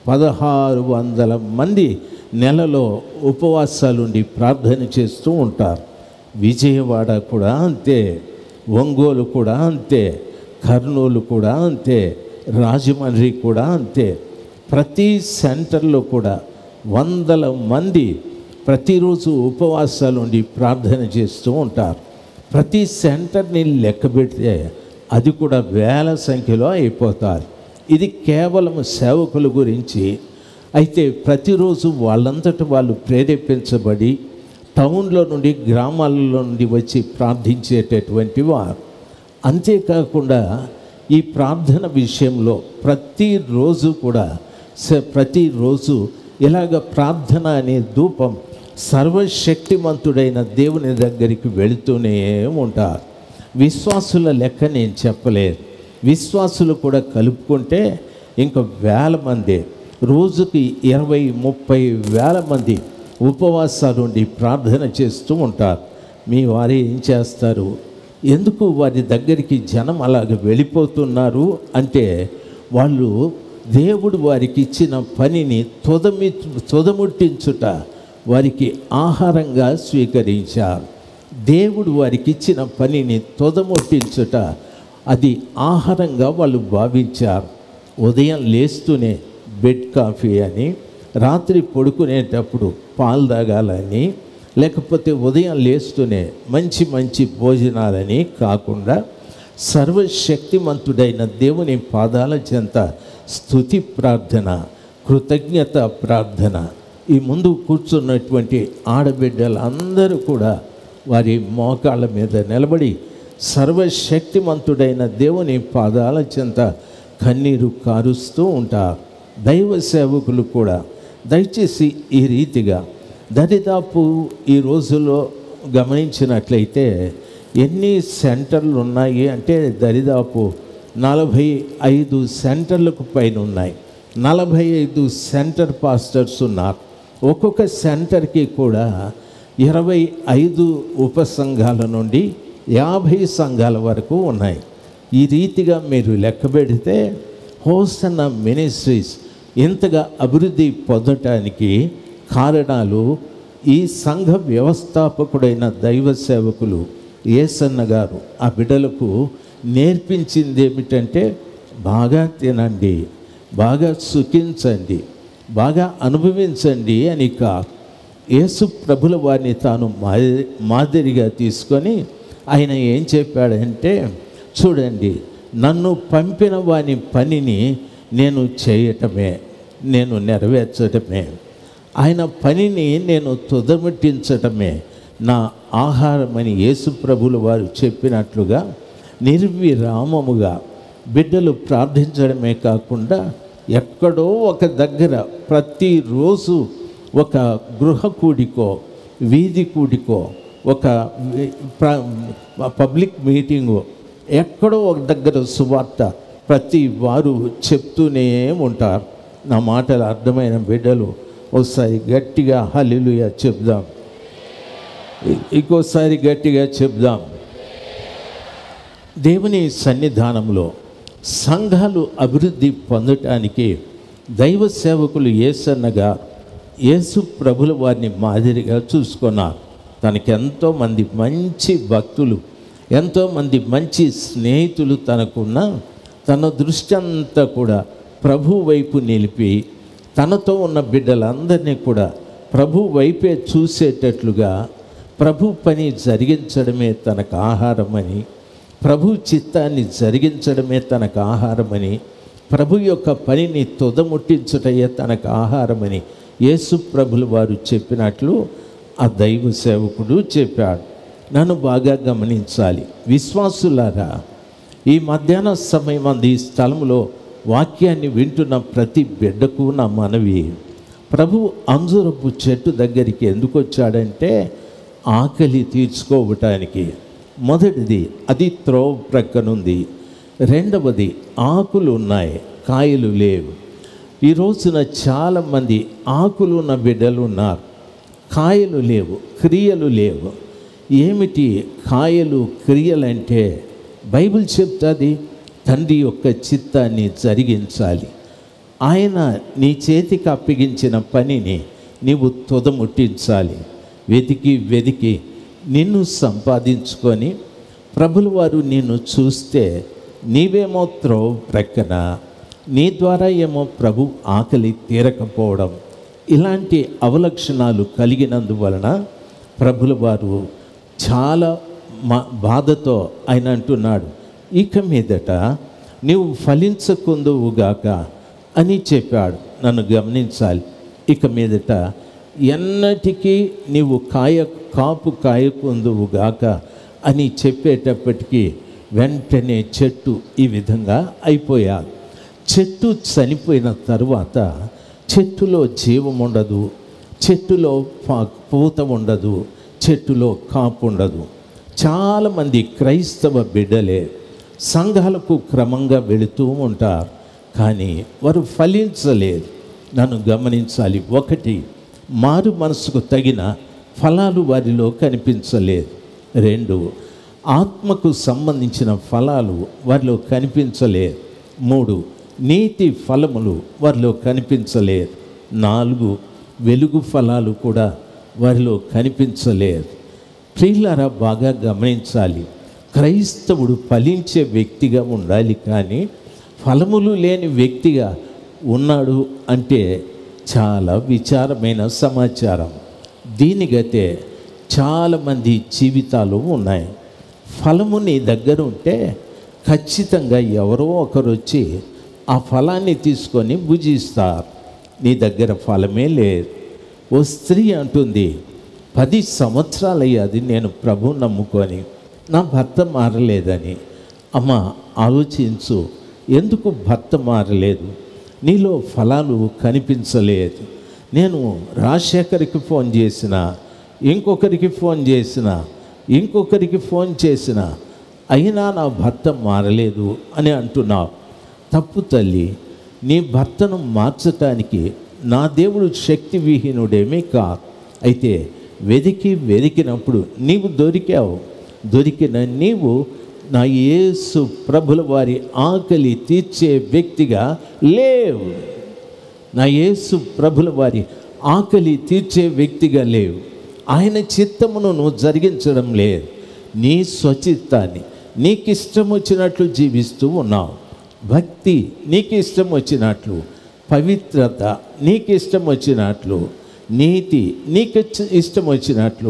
పదహారు వందల మంది నెలలో ఉపవాసాలుండి ప్రార్థన చేస్తూ ఉంటారు విజయవాడ కూడా అంతే ఒంగోలు కూడా అంతే కర్నూలు కూడా అంతే రాజమండ్రి కూడా అంతే ప్రతి సెంటర్లో కూడా వందల మంది ప్రతిరోజు ఉపవాసాలు ఉండి ప్రార్థన చేస్తూ ఉంటారు ప్రతి సెంటర్ని లెక్క పెడితే అది కూడా వేల సంఖ్యలో అయిపోతారు ఇది కేవలం సేవకుల గురించి అయితే ప్రతిరోజు వాళ్ళంతట వాళ్ళు ప్రేరేపించబడి టౌన్లో నుండి గ్రామాలలో నుండి వచ్చి ప్రార్థించేటటువంటి వారు అంతేకాకుండా ఈ ప్రార్థన విషయంలో ప్రతిరోజు కూడా స- ప్రతిరోజు ఇలాగ ప్రార్థన అనే ధూపం సర్వశక్తిమంతుడైన దేవుని దగ్గరికి వెళుతూనే ఉంటారు విశ్వాసుల లెక్క నేను చెప్పలేదు విశ్వాసులు కూడా కలుపుకుంటే ఇంకా వేల మంది రోజుకి ఇరవై ముప్పై వేల మంది ఉపవాసాలు ఉండి ప్రార్థన చేస్తూ ఉంటారు మీ వారు ఏం చేస్తారు ఎందుకు వారి దగ్గరికి జనం అలాగ వెళ్ళిపోతున్నారు అంటే వాళ్ళు దేవుడు వారికి ఇచ్చిన పనిని తొదమి తొదముట్టించుట వారికి ఆహారంగా స్వీకరించారు దేవుడు వారికి ఇచ్చిన పనిని తొదముట్టించుట అది ఆహారంగా వాళ్ళు భావించారు ఉదయం లేస్తూనే బెడ్ కాఫీ అని రాత్రి పడుకునేటప్పుడు పాలు తాగాలని లేకపోతే ఉదయం లేస్తూనే మంచి మంచి భోజనాలని కాకుండా సర్వశక్తిమంతుడైన దేవుని పాదాల చెంత స్థుతి ప్రార్థన కృతజ్ఞత ప్రార్థన ఈ ముందు కూర్చున్నటువంటి ఆడబిడ్డలందరూ కూడా వారి మోకాళ్ళ మీద నిలబడి సర్వశక్తిమంతుడైన దేవుని పాదాల చెంత కన్నీరు కారుస్తూ ఉంటారు దైవ సేవకులు కూడా దయచేసి ఈ రీతిగా దరిదాపు ఈ రోజుల్లో గమనించినట్లయితే ఎన్ని సెంటర్లు ఉన్నాయి అంటే దరిదాపు నలభై ఐదు సెంటర్లకు పైన ఉన్నాయి నలభై ఐదు సెంటర్ పాస్టర్స్ ఉన్నారు ఒక్కొక్క సెంటర్కి కూడా ఇరవై ఐదు ఉపసంఘాల నుండి యాభై సంఘాల వరకు ఉన్నాయి ఈ రీతిగా మీరు లెక్క పెడితే హోసన్న మినిస్ట్రీస్ ఇంతగా అభివృద్ధి పొందటానికి కారణాలు ఈ సంఘ వ్యవస్థాపకుడైన దైవ సేవకులు ఏసన్న గారు ఆ బిడ్డలకు నేర్పించింది ఏమిటంటే బాగా తినండి బాగా సుఖించండి బాగా అనుభవించండి అని కాదు యేసు ప్రభుల వారిని తాను మాదిరి మాదిరిగా తీసుకొని ఆయన ఏం చెప్పాడంటే చూడండి నన్ను పంపిన వాని పనిని నేను చేయటమే నేను నెరవేర్చడమే ఆయన పనిని నేను తుదముట్టించటమే నా ఆహారమని యేసు ప్రభులు వారు చెప్పినట్లుగా నిర్విరామముగా బిడ్డలు ప్రార్థించడమే కాకుండా ఎక్కడో ఒక దగ్గర ప్రతిరోజు ఒక గృహ కూడికో వీధి కూడికో ఒక వి- ప్ర- పబ్లిక్ మీటింగు ఎక్కడో ఒక దగ్గర సువార్త ప్రతి వారు చెప్తూనే ఉంటారు నా మాటలు అర్థమైన బిడ్డలు ఒకసారి గట్టిగా హల్లుయ చెప్దాం ఇ- ఇంకోసారి గట్టిగా చెప్దాం దేవుని సన్నిధానంలో సంఘాలు అభివృద్ధి పొందటానికి దైవ సేవకులు ఏసన్నగా యేసు ప్రభుల వారిని మాదిరిగా చూసుకున్నారు తనకి ఎంతోమంది మంచి భక్తులు ఎంతోమంది మంచి స్నేహితులు తనకున్న తన దృష్టి అంతా కూడా ప్రభు వైపు నిలిపి తనతో ఉన్న బిడ్డలందరినీ కూడా ప్రభు వైపే చూసేటట్లుగా ప్రభు పని జరిగించడమే తనకు ఆహారమని ప్రభు చిత్తాన్ని జరిగించడమే తనకు ఆహారమని ప్రభు యొక్క పనిని తుదముట్టించుటయే తనకు ఆహారమని యేసు ప్రభులు వారు చెప్పినట్లు ఆ దైవ సేవకుడు చెప్పాడు నన్ను బాగా గమనించాలి విశ్వాసులారా ఈ మధ్యాహ్న సమయం అంది ఈ స్థలంలో వాక్యాన్ని వింటున్న ప్రతి బిడ్డకు నా మనవి ప్రభు అంజురపు చెట్టు దగ్గరికి ఎందుకు వచ్చాడంటే ఆకలి తీర్చుకోవటానికి మొదటిది అది త్రోవ ప్రక్కనుంది రెండవది ఆకులు ఉన్నాయి కాయలు లేవు ఈ రోజున చాలామంది ఆకులు ఉన్న బిడ్డలు ఉన్నారు కాయలు లేవు క్రియలు లేవు ఏమిటి కాయలు క్రియలంటే బైబిల్ చెప్తుంది తండ్రి యొక్క చిత్తాన్ని జరిగించాలి ఆయన నీ చేతికి అప్పగించిన పనిని నీవు తుదముట్టించాలి వెతికి వెతికి నిన్ను సంపాదించుకొని ప్రభులు వారు నిన్ను చూస్తే నీవేమో త్రోవ ప్రక్కన నీ ద్వారా ఏమో ప్రభు ఆకలి తీరకపోవడం ఇలాంటి అవలక్షణాలు కలిగినందువలన ప్రభుల వారు చాలా మా బాధతో ఆయన అంటున్నాడు ఇక మీదట నీవు ఫలించకుందువుగాక అని చెప్పాడు నన్ను గమనించాలి ఇక మీదట ఎన్నటికీ నీవు కాయ కాపు కాయకుందువుగాక అని చెప్పేటప్పటికీ వెంటనే చెట్టు ఈ విధంగా అయిపోయారు చెట్టు చనిపోయిన తరువాత చెట్టులో జీవం ఉండదు చెట్టులో పా- పూత ఉండదు చెట్టులో కాపు ఉండదు చాలామంది క్రైస్తవ బిడ్డలే సంఘాలకు క్రమంగా వెళుతూ ఉంటారు కానీ వారు ఫలించలేదు నన్ను గమనించాలి ఒకటి మారు మనసుకు తగిన ఫలాలు వారిలో కనిపించలేదు రెండు ఆత్మకు సంబంధించిన ఫలాలు వారిలో కనిపించలేదు మూడు నీతి ఫలములు వారిలో కనిపించలేదు నాలుగు వెలుగు ఫలాలు కూడా వారిలో కనిపించలేదు ప్రియులారా బాగా గమనించాలి క్రైస్తవుడు ఫలించే వ్యక్తిగా ఉండాలి కానీ ఫలములు లేని వ్యక్తిగా ఉన్నాడు అంటే చాలా విచారమైన సమాచారం దీనిగతే చాలామంది జీవితాలు ఉన్నాయి ఫలము నీ దగ్గర ఉంటే ఖచ్చితంగా ఎవరో ఒకరు వచ్చి ఆ ఫలాన్ని తీసుకొని భుజిస్తారు నీ దగ్గర ఫలమే లేదు ఓ స్త్రీ అంటుంది పది సంవత్సరాలయ్యాది నేను ప్రభు నమ్ముకొని నా భర్త మారలేదని అమ్మ ఆలోచించు ఎందుకు భర్త మారలేదు నీలో ఫలాలు కనిపించలేదు నేను రాజశేఖర్కి ఫోన్ చేసిన ఇంకొకరికి ఫోన్ చేసిన ఇంకొకరికి ఫోన్ చేసిన అయినా నా భర్త మారలేదు అని అంటున్నావు తప్పు తల్లి నీ భర్తను మార్చటానికి నా దేవుడు శక్తి విహీనుడేమీ కాదు అయితే వెదికి వెదికినప్పుడు నీవు దొరికావు దొరికిన నీవు నా యేసు ప్రభుల వారి ఆకలి తీర్చే వ్యక్తిగా లేవు నా యేసు ప్రభుల వారి ఆకలి తీర్చే వ్యక్తిగా లేవు ఆయన చిత్తమును నువ్వు జరిగించడం లేదు నీ స్వచిత్తాన్ని నీకు ఇష్టం వచ్చినట్లు జీవిస్తూ ఉన్నావు భక్తి నీకు ఇష్టం వచ్చినట్లు పవిత్రత నీకు ఇష్టం వచ్చినట్లు నీతి నీకు ఇచ్చ- ఇష్టం వచ్చినట్లు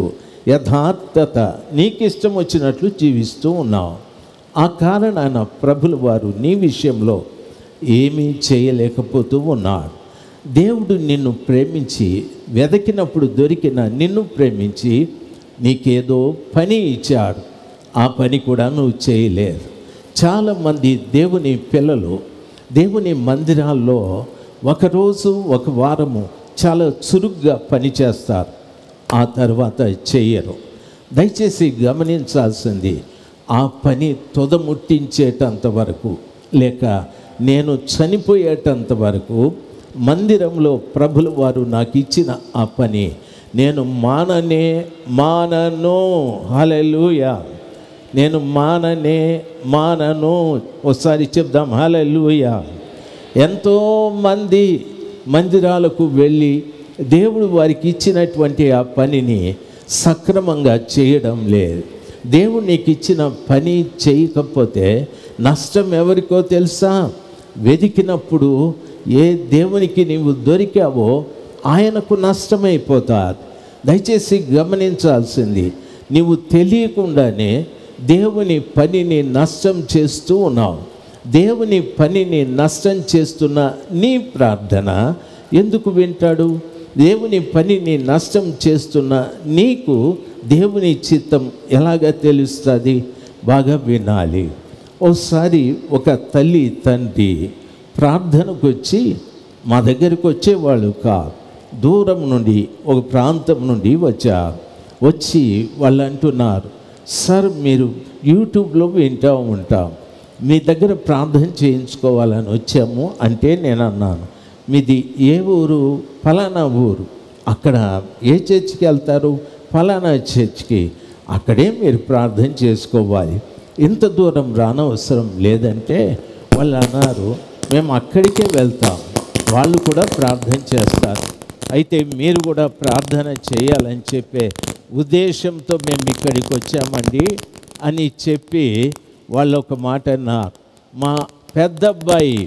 యథార్థత నీకు ఇష్టం వచ్చినట్లు జీవిస్తూ ఉన్నావు ఆ కారణాన ప్రభుల వారు నీ విషయంలో ఏమీ చేయలేకపోతూ ఉన్నాడు దేవుడు నిన్ను ప్రేమించి వెదకినప్పుడు దొరికిన నిన్ను ప్రేమించి నీకేదో పని ఇచ్చాడు ఆ పని కూడా నువ్వు చేయలేదు చాలామంది దేవుని పిల్లలు దేవుని మందిరాల్లో ఒకరోజు ఒక వారము చాలా చురుగ్గా పనిచేస్తారు ఆ తర్వాత చెయ్యరు దయచేసి గమనించాల్సింది ఆ పని తుదముట్టించేటంత వరకు లేక నేను చనిపోయేటంత వరకు మందిరంలో ప్రభులు వారు నాకు ఇచ్చిన ఆ పని నేను మాననే మానను హలెలూయా నేను మాననే మానను ఒకసారి చెప్దాం హలెలూయా ఎంతోమంది మందిరాలకు వెళ్ళి దేవుడు వారికి ఇచ్చినటువంటి ఆ పనిని సక్రమంగా చేయడం లేదు దేవుడు నీకు ఇచ్చిన పని చేయకపోతే నష్టం ఎవరికో తెలుసా వెతికినప్పుడు ఏ దేవునికి నీవు దొరికావో ఆయనకు నష్టమైపోతారు దయచేసి గమనించాల్సింది నీవు తెలియకుండానే దేవుని పనిని నష్టం చేస్తూ ఉన్నావు దేవుని పనిని నష్టం చేస్తున్న నీ ప్రార్థన ఎందుకు వింటాడు దేవుని పనిని నష్టం చేస్తున్న నీకు దేవుని చిత్తం ఎలాగ తెలుస్తుంది బాగా వినాలి ఓసారి ఒక తల్లి తండ్రి ప్రార్థనకు వచ్చి మా దగ్గరికి వచ్చేవాళ్ళు కాదు దూరం నుండి ఒక ప్రాంతం నుండి వచ్చారు వచ్చి వాళ్ళు అంటున్నారు సార్ మీరు యూట్యూబ్లో వింటూ ఉంటాం మీ దగ్గర ప్రార్థన చేయించుకోవాలని వచ్చాము అంటే నేను అన్నాను మీది ఏ ఊరు ఫలానా ఊరు అక్కడ ఏ చర్చికి వెళ్తారు ఫలానా చర్చికి అక్కడే మీరు ప్రార్థన చేసుకోవాలి ఇంత దూరం రానవసరం లేదంటే వాళ్ళు అన్నారు మేము అక్కడికే వెళ్తాం వాళ్ళు కూడా ప్రార్థన చేస్తారు అయితే మీరు కూడా ప్రార్థన చేయాలని చెప్పే ఉద్దేశంతో మేము ఇక్కడికి వచ్చామండి అని చెప్పి వాళ్ళు ఒక మాట అన్నారు మా పెద్ద అబ్బాయి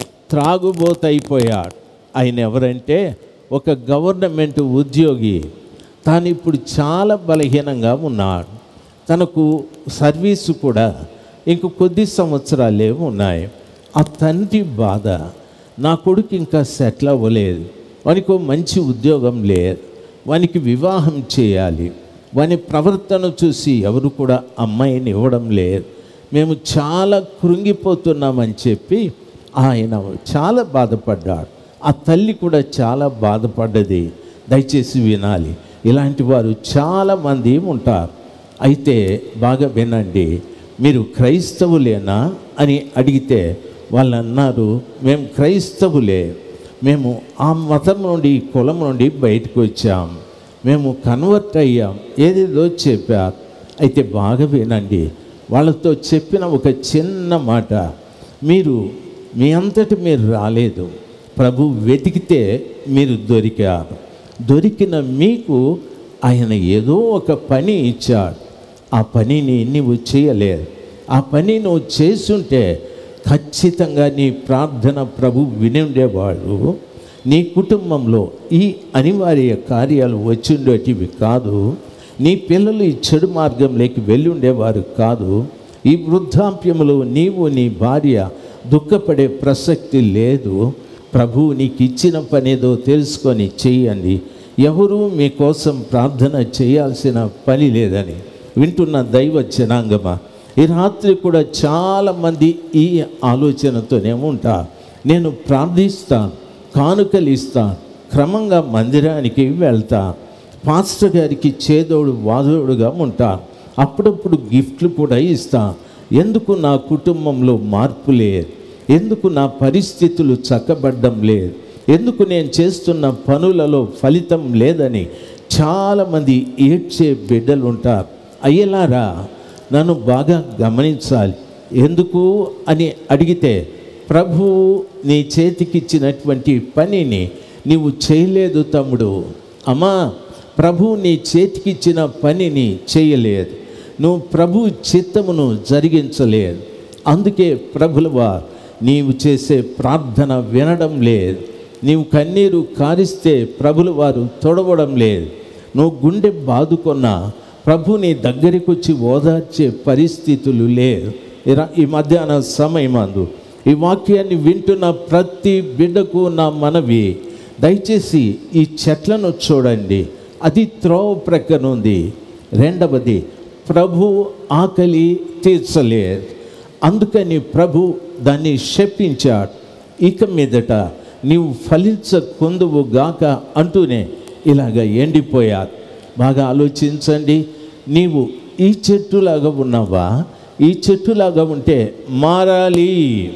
త్రాగుబోతైపోయాడు ఆయన ఎవరంటే ఒక గవర్నమెంట్ ఉద్యోగి తాను ఇప్పుడు చాలా బలహీనంగా ఉన్నాడు తనకు సర్వీసు కూడా ఇంక కొద్ది సంవత్సరాలే ఉన్నాయి ఆ తండ్రి బాధ నా కొడుకు ఇంకా సెటిల్ అవ్వలేదు వానికి ఓ మంచి ఉద్యోగం లేదు వానికి వివాహం చేయాలి వాని ప్రవర్తన చూసి ఎవరు కూడా అమ్మాయిని ఇవ్వడం లేదు మేము చాలా కృంగిపోతున్నామని చెప్పి ఆయన చాలా బాధపడ్డాడు ఆ తల్లి కూడా చాలా బాధపడ్డది దయచేసి వినాలి ఇలాంటి వారు చాలామంది ఉంటారు అయితే బాగా వినండి మీరు క్రైస్తవులేనా అని అడిగితే వాళ్ళు అన్నారు మేము క్రైస్తవులే మేము ఆ మతం నుండి ఈ కులం నుండి బయటకు వచ్చాం మేము కన్వర్ట్ అయ్యాం ఏదేదో చెప్పారు అయితే బాగా వినండి వాళ్ళతో చెప్పిన ఒక చిన్న మాట మీరు మీ అంతటి మీరు రాలేదు ప్రభు వెతికితే మీరు దొరికారు దొరికిన మీకు ఆయన ఏదో ఒక పని ఇచ్చాడు ఆ పనిని నీవు చేయలేదు ఆ పని నువ్వు చేస్తుంటే ఖచ్చితంగా నీ ప్రార్థన ప్రభు విని ఉండేవాడు నీ కుటుంబంలో ఈ అనివార్య కార్యాలు వచ్చిండేటివి కాదు నీ పిల్లలు ఈ చెడు మార్గంలోకి వెళ్ళి ఉండేవారు కాదు ఈ వృద్ధాప్యములో నీవు నీ భార్య దుఃఖపడే ప్రసక్తి లేదు ప్రభువు నీకు ఇచ్చిన పనేదో తెలుసుకొని చెయ్యండి ఎవరూ మీకోసం ప్రార్థన చేయాల్సిన పని లేదని వింటున్న దైవ జనాంగమా ఈ రాత్రి కూడా చాలామంది ఈ ఆలోచనతోనే ఉంటారు నేను ప్రార్థిస్తాను కానుకలు ఇస్తాను క్రమంగా మందిరానికి వెళ్తాను పాస్టర్ గారికి చేదోడు వాదోడుగా ఉంటాను అప్పుడప్పుడు గిఫ్ట్లు కూడా ఇస్తాను ఎందుకు నా కుటుంబంలో మార్పు లేదు ఎందుకు నా పరిస్థితులు చక్కబడ్డం లేదు ఎందుకు నేను చేస్తున్న పనులలో ఫలితం లేదని చాలామంది ఏడ్చే బిడ్డలు ఉంటారు అయ్యేలారా నన్ను బాగా గమనించాలి ఎందుకు అని అడిగితే ప్రభువు నీ చేతికిచ్చినటువంటి పనిని నీవు చేయలేదు తమ్ముడు అమ్మా ప్రభు నీ చేతికిచ్చిన పనిని చేయలేదు నువ్వు ప్రభు చిత్తమును జరిగించలేదు అందుకే ప్రభులవా నీవు చేసే ప్రార్థన వినడం లేదు నీవు కన్నీరు కారిస్తే ప్రభులు వారు తొడవడం లేదు నువ్వు గుండె బాదుకున్నా ప్రభు నీ దగ్గరికి వచ్చి ఓదార్చే పరిస్థితులు లేవు ఈ రా- ఈ మధ్యాహ్న సమయం అందు ఈ వాక్యాన్ని వింటున్న ప్రతి బిడ్డకు నా మనవి దయచేసి ఈ చెట్లను చూడండి అది త్రోవ ప్రక్కన ఉంది రెండవది ప్రభు ఆకలి తీర్చలేదు అందుకని ప్రభు దాన్ని శపించాడు ఇక మీదట నీవు ఫలించకుందువు గాక అంటూనే ఇలాగ ఎండిపోయారు బాగా ఆలోచించండి నీవు ఈ చెట్టులాగా ఉన్నావా ఈ చెట్టులాగా ఉంటే మారాలి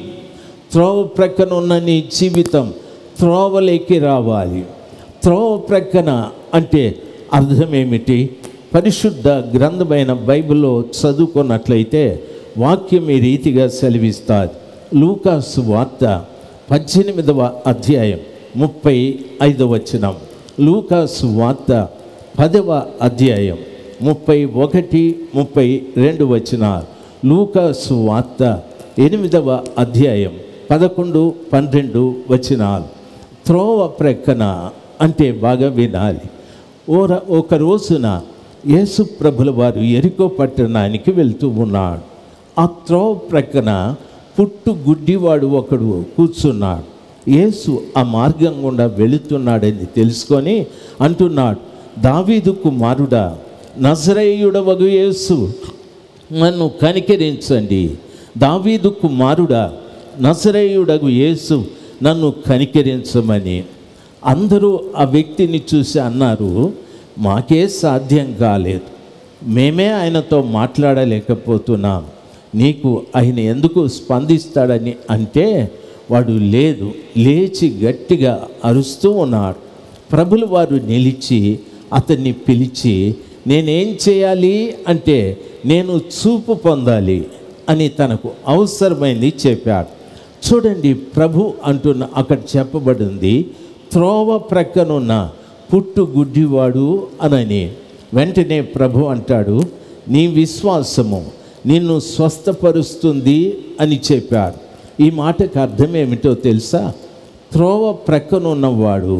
త్రోవ ప్రక్కన ఉన్న నీ జీవితం త్రోవలేకి రావాలి త్రోవ ప్రక్కన అంటే అర్థం ఏమిటి పరిశుద్ధ గ్రంథమైన బైబిల్లో చదువుకున్నట్లయితే వాక్యం ఈ రీతిగా సెలవిస్తారు లూకాసు వార్త పద్దెనిమిదవ అధ్యాయం ముప్పై ఐదవ వచనం లూకాసు వార్త పదవ అధ్యాయం ముప్పై ఒకటి ముప్పై రెండు వచనాలు లూకాసు వార్త ఎనిమిదవ అధ్యాయం పదకొండు పన్నెండు వచనాలు త్రోవ ప్రక్కన అంటే బాగా వినాలి ఓర ఒక రోజున యేసు ప్రభుల వారు ఎరికో పట్టణానికి వెళ్తూ ఉన్నాడు ఆ త్రోవ ప్రక్కన పుట్టు గుడ్డివాడు ఒకడు కూర్చున్నాడు యేసు ఆ మార్గం గుండా వెళుతున్నాడని తెలుసుకొని అంటున్నాడు దావీదు కుమారుడా నజరేయుడవగు యేసు నన్ను కనికరించండి దావీదు కుమారుడా నజరేయుడగు యేసు నన్ను కనికరించమని అందరూ ఆ వ్యక్తిని చూసి అన్నారు మాకే సాధ్యం కాలేదు మేమే ఆయనతో మాట్లాడలేకపోతున్నాం నీకు ఆయన ఎందుకు స్పందిస్తాడని అంటే వాడు లేదు లేచి గట్టిగా అరుస్తూ ఉన్నాడు ప్రభులు వారు నిలిచి అతన్ని పిలిచి నేనేం చేయాలి అంటే నేను చూపు పొందాలి అని తనకు అవసరమైంది చెప్పాడు చూడండి ప్రభు అంటున్న అక్కడ చెప్పబడింది త్రోవ ప్రక్కనున్న పుట్టు గుడ్డివాడు అనని వెంటనే ప్రభు అంటాడు నీ విశ్వాసము నిన్ను స్వస్థపరుస్తుంది అని చెప్పాడు ఈ మాటకు అర్థం ఏమిటో తెలుసా త్రోవ ప్రక్కనున్నవాడు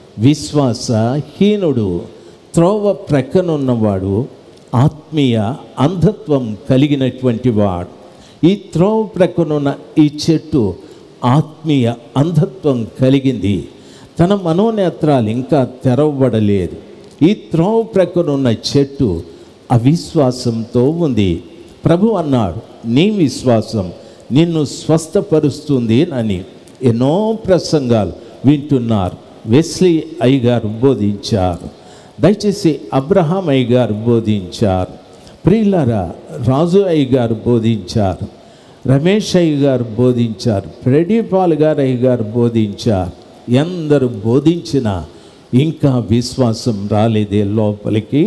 విశ్వాసహీనుడు త్రోవ ప్రక్కనున్నవాడు ఆత్మీయ అంధత్వం కలిగినటువంటి వాడు ఈ త్రోవ ప్రక్కనున్న ఈ చెట్టు ఆత్మీయ అంధత్వం కలిగింది తన మనోనేత్రాలు ఇంకా తెరవబడలేదు ఈ త్రోవ ప్రక్కనున్న చెట్టు అవిశ్వాసంతో ఉంది ప్రభు అన్నాడు నీ విశ్వాసం నిన్ను స్వస్థపరుస్తుంది అని ఎన్నో ప్రసంగాలు వింటున్నారు వెస్లీ అయ్య గారు బోధించారు దయచేసి అబ్రహాం అయ్య గారు బోధించారు ప్రియులారా రాజు అయ్య గారు బోధించారు రమేష్ అయ్య గారు బోధించారు ప్రదీపాల్ గారు అయ్య గారు బోధించారు ఎందరు బోధించినా ఇంకా విశ్వాసం రాలేదే లోపలికి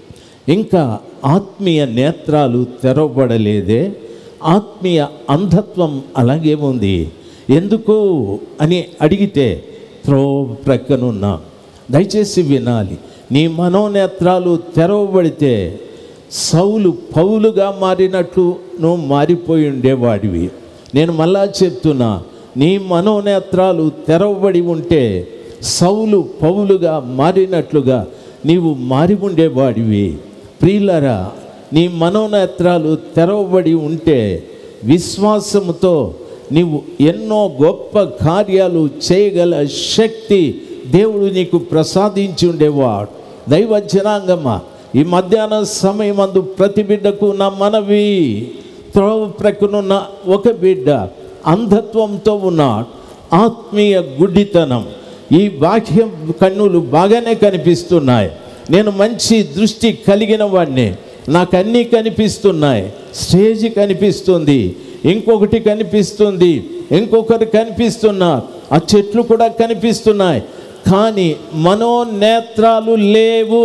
ఇంకా ఆత్మీయ నేత్రాలు తెరవబడలేదే ఆత్మీయ అంధత్వం అలాగే ఉంది ఎందుకు అని అడిగితే త్రో ప్రక్కనున్నా దయచేసి వినాలి నీ మనోనేత్రాలు తెరవబడితే సౌలు పౌలుగా మారినట్లు నువ్వు మారిపోయి ఉండేవాడివి నేను మళ్ళా చెప్తున్నా నీ మనోనేత్రాలు తెరవబడి ఉంటే సౌలు పౌలుగా మారినట్లుగా నీవు మారి ఉండేవాడివి ప్రియులరా నీ మనోనేత్రాలు తెరవబడి ఉంటే విశ్వాసముతో నీవు ఎన్నో గొప్ప కార్యాలు చేయగల శక్తి దేవుడు నీకు ప్రసాదించి ఉండేవాడు దైవ జనాంగమా ఈ మధ్యాహ్న సమయమందు ప్రతి బిడ్డకు నా మనవి త్రోవ ప్రక్కనున్న ఒక బిడ్డ అంధత్వంతో ఉన్నాడు ఆత్మీయ గుడ్డితనం ఈ బాహ్య కన్నులు బాగానే కనిపిస్తున్నాయి నేను మంచి దృష్టి కలిగిన వాడిని నాకు అన్నీ కనిపిస్తున్నాయి స్టేజ్ కనిపిస్తుంది ఇంకొకటి కనిపిస్తుంది ఇంకొకరు కనిపిస్తున్నారు ఆ చెట్లు కూడా కనిపిస్తున్నాయి కానీ మనోనేత్రాలు లేవు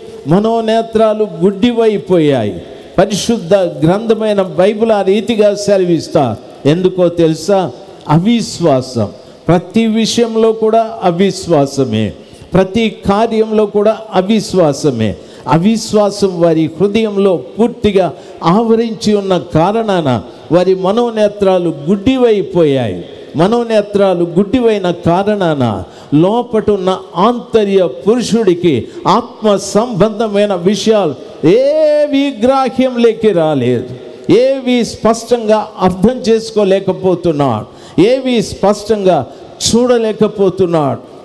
మనోనేత్రాలు గుడ్డివైపోయాయి పరిశుద్ధ గ్రంథమైన బైబిల్ ఆ రీతిగా సెలవిస్తారు ఎందుకో తెలుసా అవిశ్వాసం ప్రతి విషయంలో కూడా అవిశ్వాసమే ప్రతి కార్యంలో కూడా అవిశ్వాసమే అవిశ్వాసం వారి హృదయంలో పూర్తిగా ఆవరించి ఉన్న కారణాన వారి మనోనేత్రాలు గుడ్డివైపోయాయి మనోనేత్రాలు గుడ్డివైన కారణాన లోపటున్న ఆంతర్య పురుషుడికి ఆత్మ సంబంధమైన విషయాలు ఏవి గ్రాహ్యంలోకి రాలేదు ఏవి స్పష్టంగా అర్థం చేసుకోలేకపోతున్నాడు ఏవి స్పష్టంగా చూడలేకపోతున్నాడు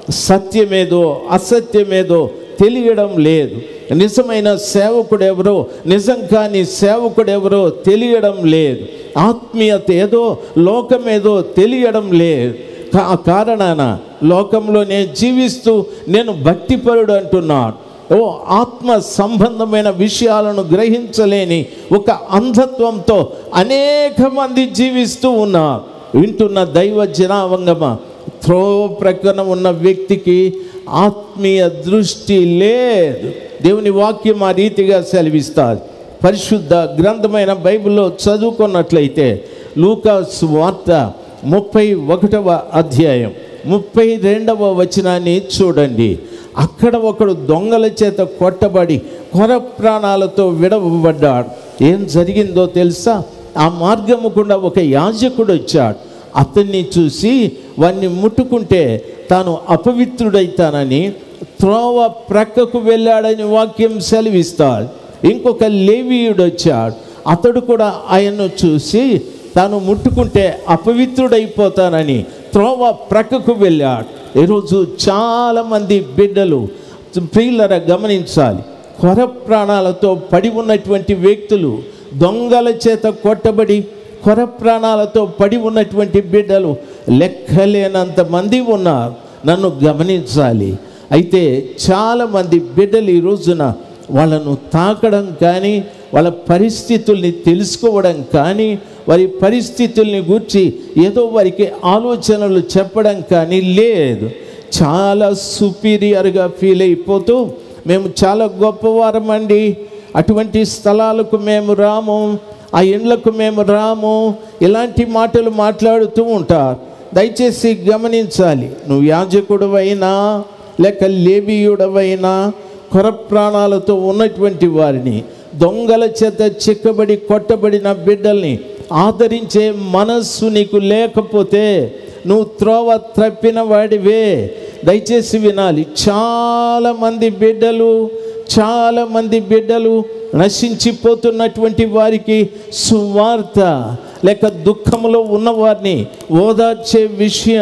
సత్యమేదో అసత్యమేదో తెలియడం లేదు నిజమైన సేవకుడు ఎవరో నిజం కాని సేవకుడు ఎవరో తెలియడం లేదు ఆత్మీయత ఏదో లోకమేదో తెలియడం లేదు కా- ఆ కారణాన లోకంలో నేను జీవిస్తూ నేను భక్తిపరుడు అంటున్నాను ఓ ఆత్మ సంబంధమైన విషయాలను గ్రహించలేని ఒక అంధత్వంతో అనేక మంది జీవిస్తూ ఉన్నారు వింటున్న దైవ జనావంగమ త్రో ప్రక్కన ఉన్న వ్యక్తికి ఆత్మీయ దృష్టి లేదు దేవుని వాక్యం ఆ రీతిగా సెలవిస్తారు పరిశుద్ధ గ్రంథమైన బైబిల్లో చదువుకున్నట్లయితే లూకాస్ వార్త ముప్పై ఒకటవ అధ్యాయం ముప్పై రెండవ వచనాన్ని చూడండి అక్కడ ఒకడు దొంగల చేత కొట్టబడి కొర ప్రాణాలతో విడవబడ్డాడు ఏం జరిగిందో తెలుసా ఆ మార్గము గుండా ఒక యాజకుడు వచ్చాడు అతన్ని చూసి వాణ్ణి ముట్టుకుంటే తాను అపవిత్రుడైతానని త్రోవ ప్రక్కకు వెళ్ళాడని వాక్యం సెలవిస్తాడు ఇంకొక లేవీయుడు వచ్చాడు అతడు కూడా ఆయన్ను చూసి తాను ముట్టుకుంటే అపవిత్రుడైపోతానని త్రోవ ప్రక్కకు వెళ్ళాడు ఈరోజు చాలామంది బిడ్డలు ప్రియులర గమనించాలి కొర ప్రాణాలతో పడి ఉన్నటువంటి వ్యక్తులు దొంగల చేత కొట్టబడి కొర ప్రాణాలతో పడి ఉన్నటువంటి బిడ్డలు లెక్కలేనంత మంది ఉన్నారు నన్ను గమనించాలి అయితే చాలామంది బిడ్డలు ఈ రోజున వాళ్ళను తాకడం కానీ వాళ్ళ పరిస్థితుల్ని తెలుసుకోవడం కానీ వారి పరిస్థితుల్ని గూర్చి ఏదో వారికి ఆలోచనలు చెప్పడం కానీ లేదు చాలా సుపీరియర్గా ఫీల్ అయిపోతూ మేము చాలా గొప్పవారమండి అటువంటి స్థలాలకు మేము రాము ఆ ఇండ్లకు మేము రాము ఇలాంటి మాటలు మాట్లాడుతూ ఉంటారు దయచేసి గమనించాలి నువ్వు యాజకుడవైనా లేక లేబీయుడవైనా కొర ప్రాణాలతో ఉన్నటువంటి వారిని దొంగల చేత చిక్కబడి కొట్టబడిన బిడ్డల్ని ఆదరించే మనస్సు నీకు లేకపోతే నువ్వు త్రోవ త్రప్పిన వాడివే దయచేసి వినాలి చాలామంది బిడ్డలు చాలామంది బిడ్డలు నశించిపోతున్నటువంటి వారికి సువార్త లేక దుఃఖంలో ఉన్నవారిని ఓదార్చే విషయ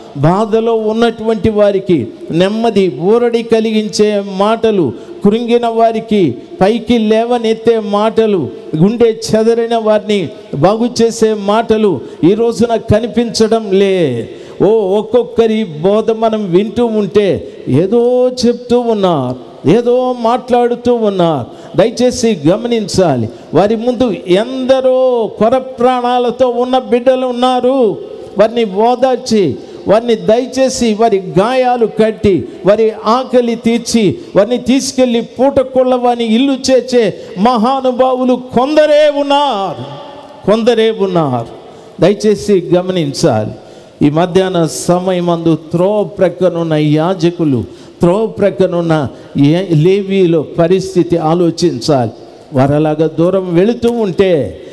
బాధలో ఉన్నటువంటి వారికి నెమ్మది ఊరడి కలిగించే మాటలు కృంగిన వారికి పైకి లేవనెత్తే మాటలు గుండె చెదరిన వారిని బాగు చేసే మాటలు ఈ రోజున కనిపించడం లే ఓ ఒక్కొక్కరి బోధ మనం వింటూ ఉంటే ఏదో చెప్తూ ఉన్నారు ఏదో మాట్లాడుతూ ఉన్నారు దయచేసి గమనించాలి వారి ముందు ఎందరో కొర ప్రాణాలతో ఉన్న బిడ్డలు ఉన్నారు వారిని ఓదార్చి వారిని దయచేసి వారి గాయాలు కట్టి వారి ఆకలి తీర్చి వారిని తీసుకెళ్ళి పూటకొళ్ళ వారిని ఇల్లు చేర్చే మహానుభావులు కొందరే ఉన్నారు కొందరే ఉన్నారు దయచేసి గమనించాలి ఈ మధ్యాహ్న సమయమందు త్రో ప్రక్కనున్న యాజకులు త్రో ప్రక్కనున్న ఏ- లేవీలో పరిస్థితి ఆలోచించాలి వారు అలాగా దూరం వెళుతూ ఉంటే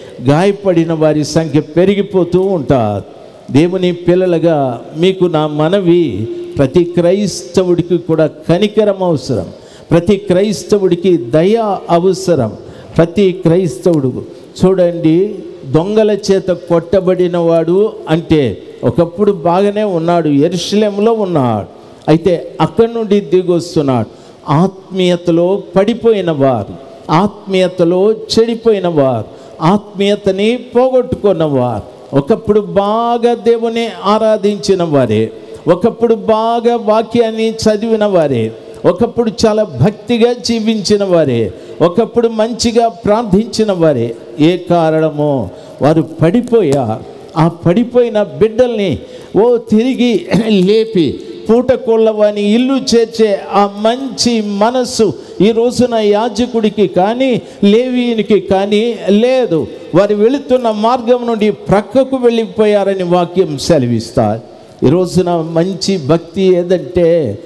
గాయపడిన వారి సంఖ్య పెరిగిపోతూ ఉంటారు దేవుని పిల్లలుగా మీకు నా మనవి ప్రతి క్రైస్తవుడికి కూడా కనికరం అవసరం ప్రతి క్రైస్తవుడికి దయ అవసరం ప్రతి క్రైస్తవుడు చూడండి దొంగల చేత కొట్టబడిన వాడు అంటే ఒకప్పుడు బాగానే ఉన్నాడు ఎరుషలేంలో ఉన్నాడు అయితే అక్కడి నుండి దిగొస్తున్నాడు ఆత్మీయతలో పడిపోయిన వారు ఆత్మీయతలో చెడిపోయిన వారు ఆత్మీయతని పోగొట్టుకున్నవారు ఒకప్పుడు బాగా దేవుని ఆరాధించిన వారే ఒకప్పుడు బాగా వాక్యాన్ని చదివిన వారే ఒకప్పుడు చాలా భక్తిగా జీవించిన వారే ఒకప్పుడు మంచిగా ప్రార్థించిన వారే ఏ కారణమో వారు పడిపోయారు ఆ పడిపోయిన బిడ్డల్ని ఓ తిరిగి లేపి పూటకోళ్ళవాని ఇల్లు చేర్చే ఆ మంచి మనస్సు ఈ రోజున యాజకుడికి కానీ లేవీయునికి కానీ లేదు వారు వెళుతున్న మార్గం నుండి ప్రక్కకు వెళ్ళిపోయారని వాక్యం సెలవిస్తారు ఈ రోజున మంచి భక్తి ఏదంటే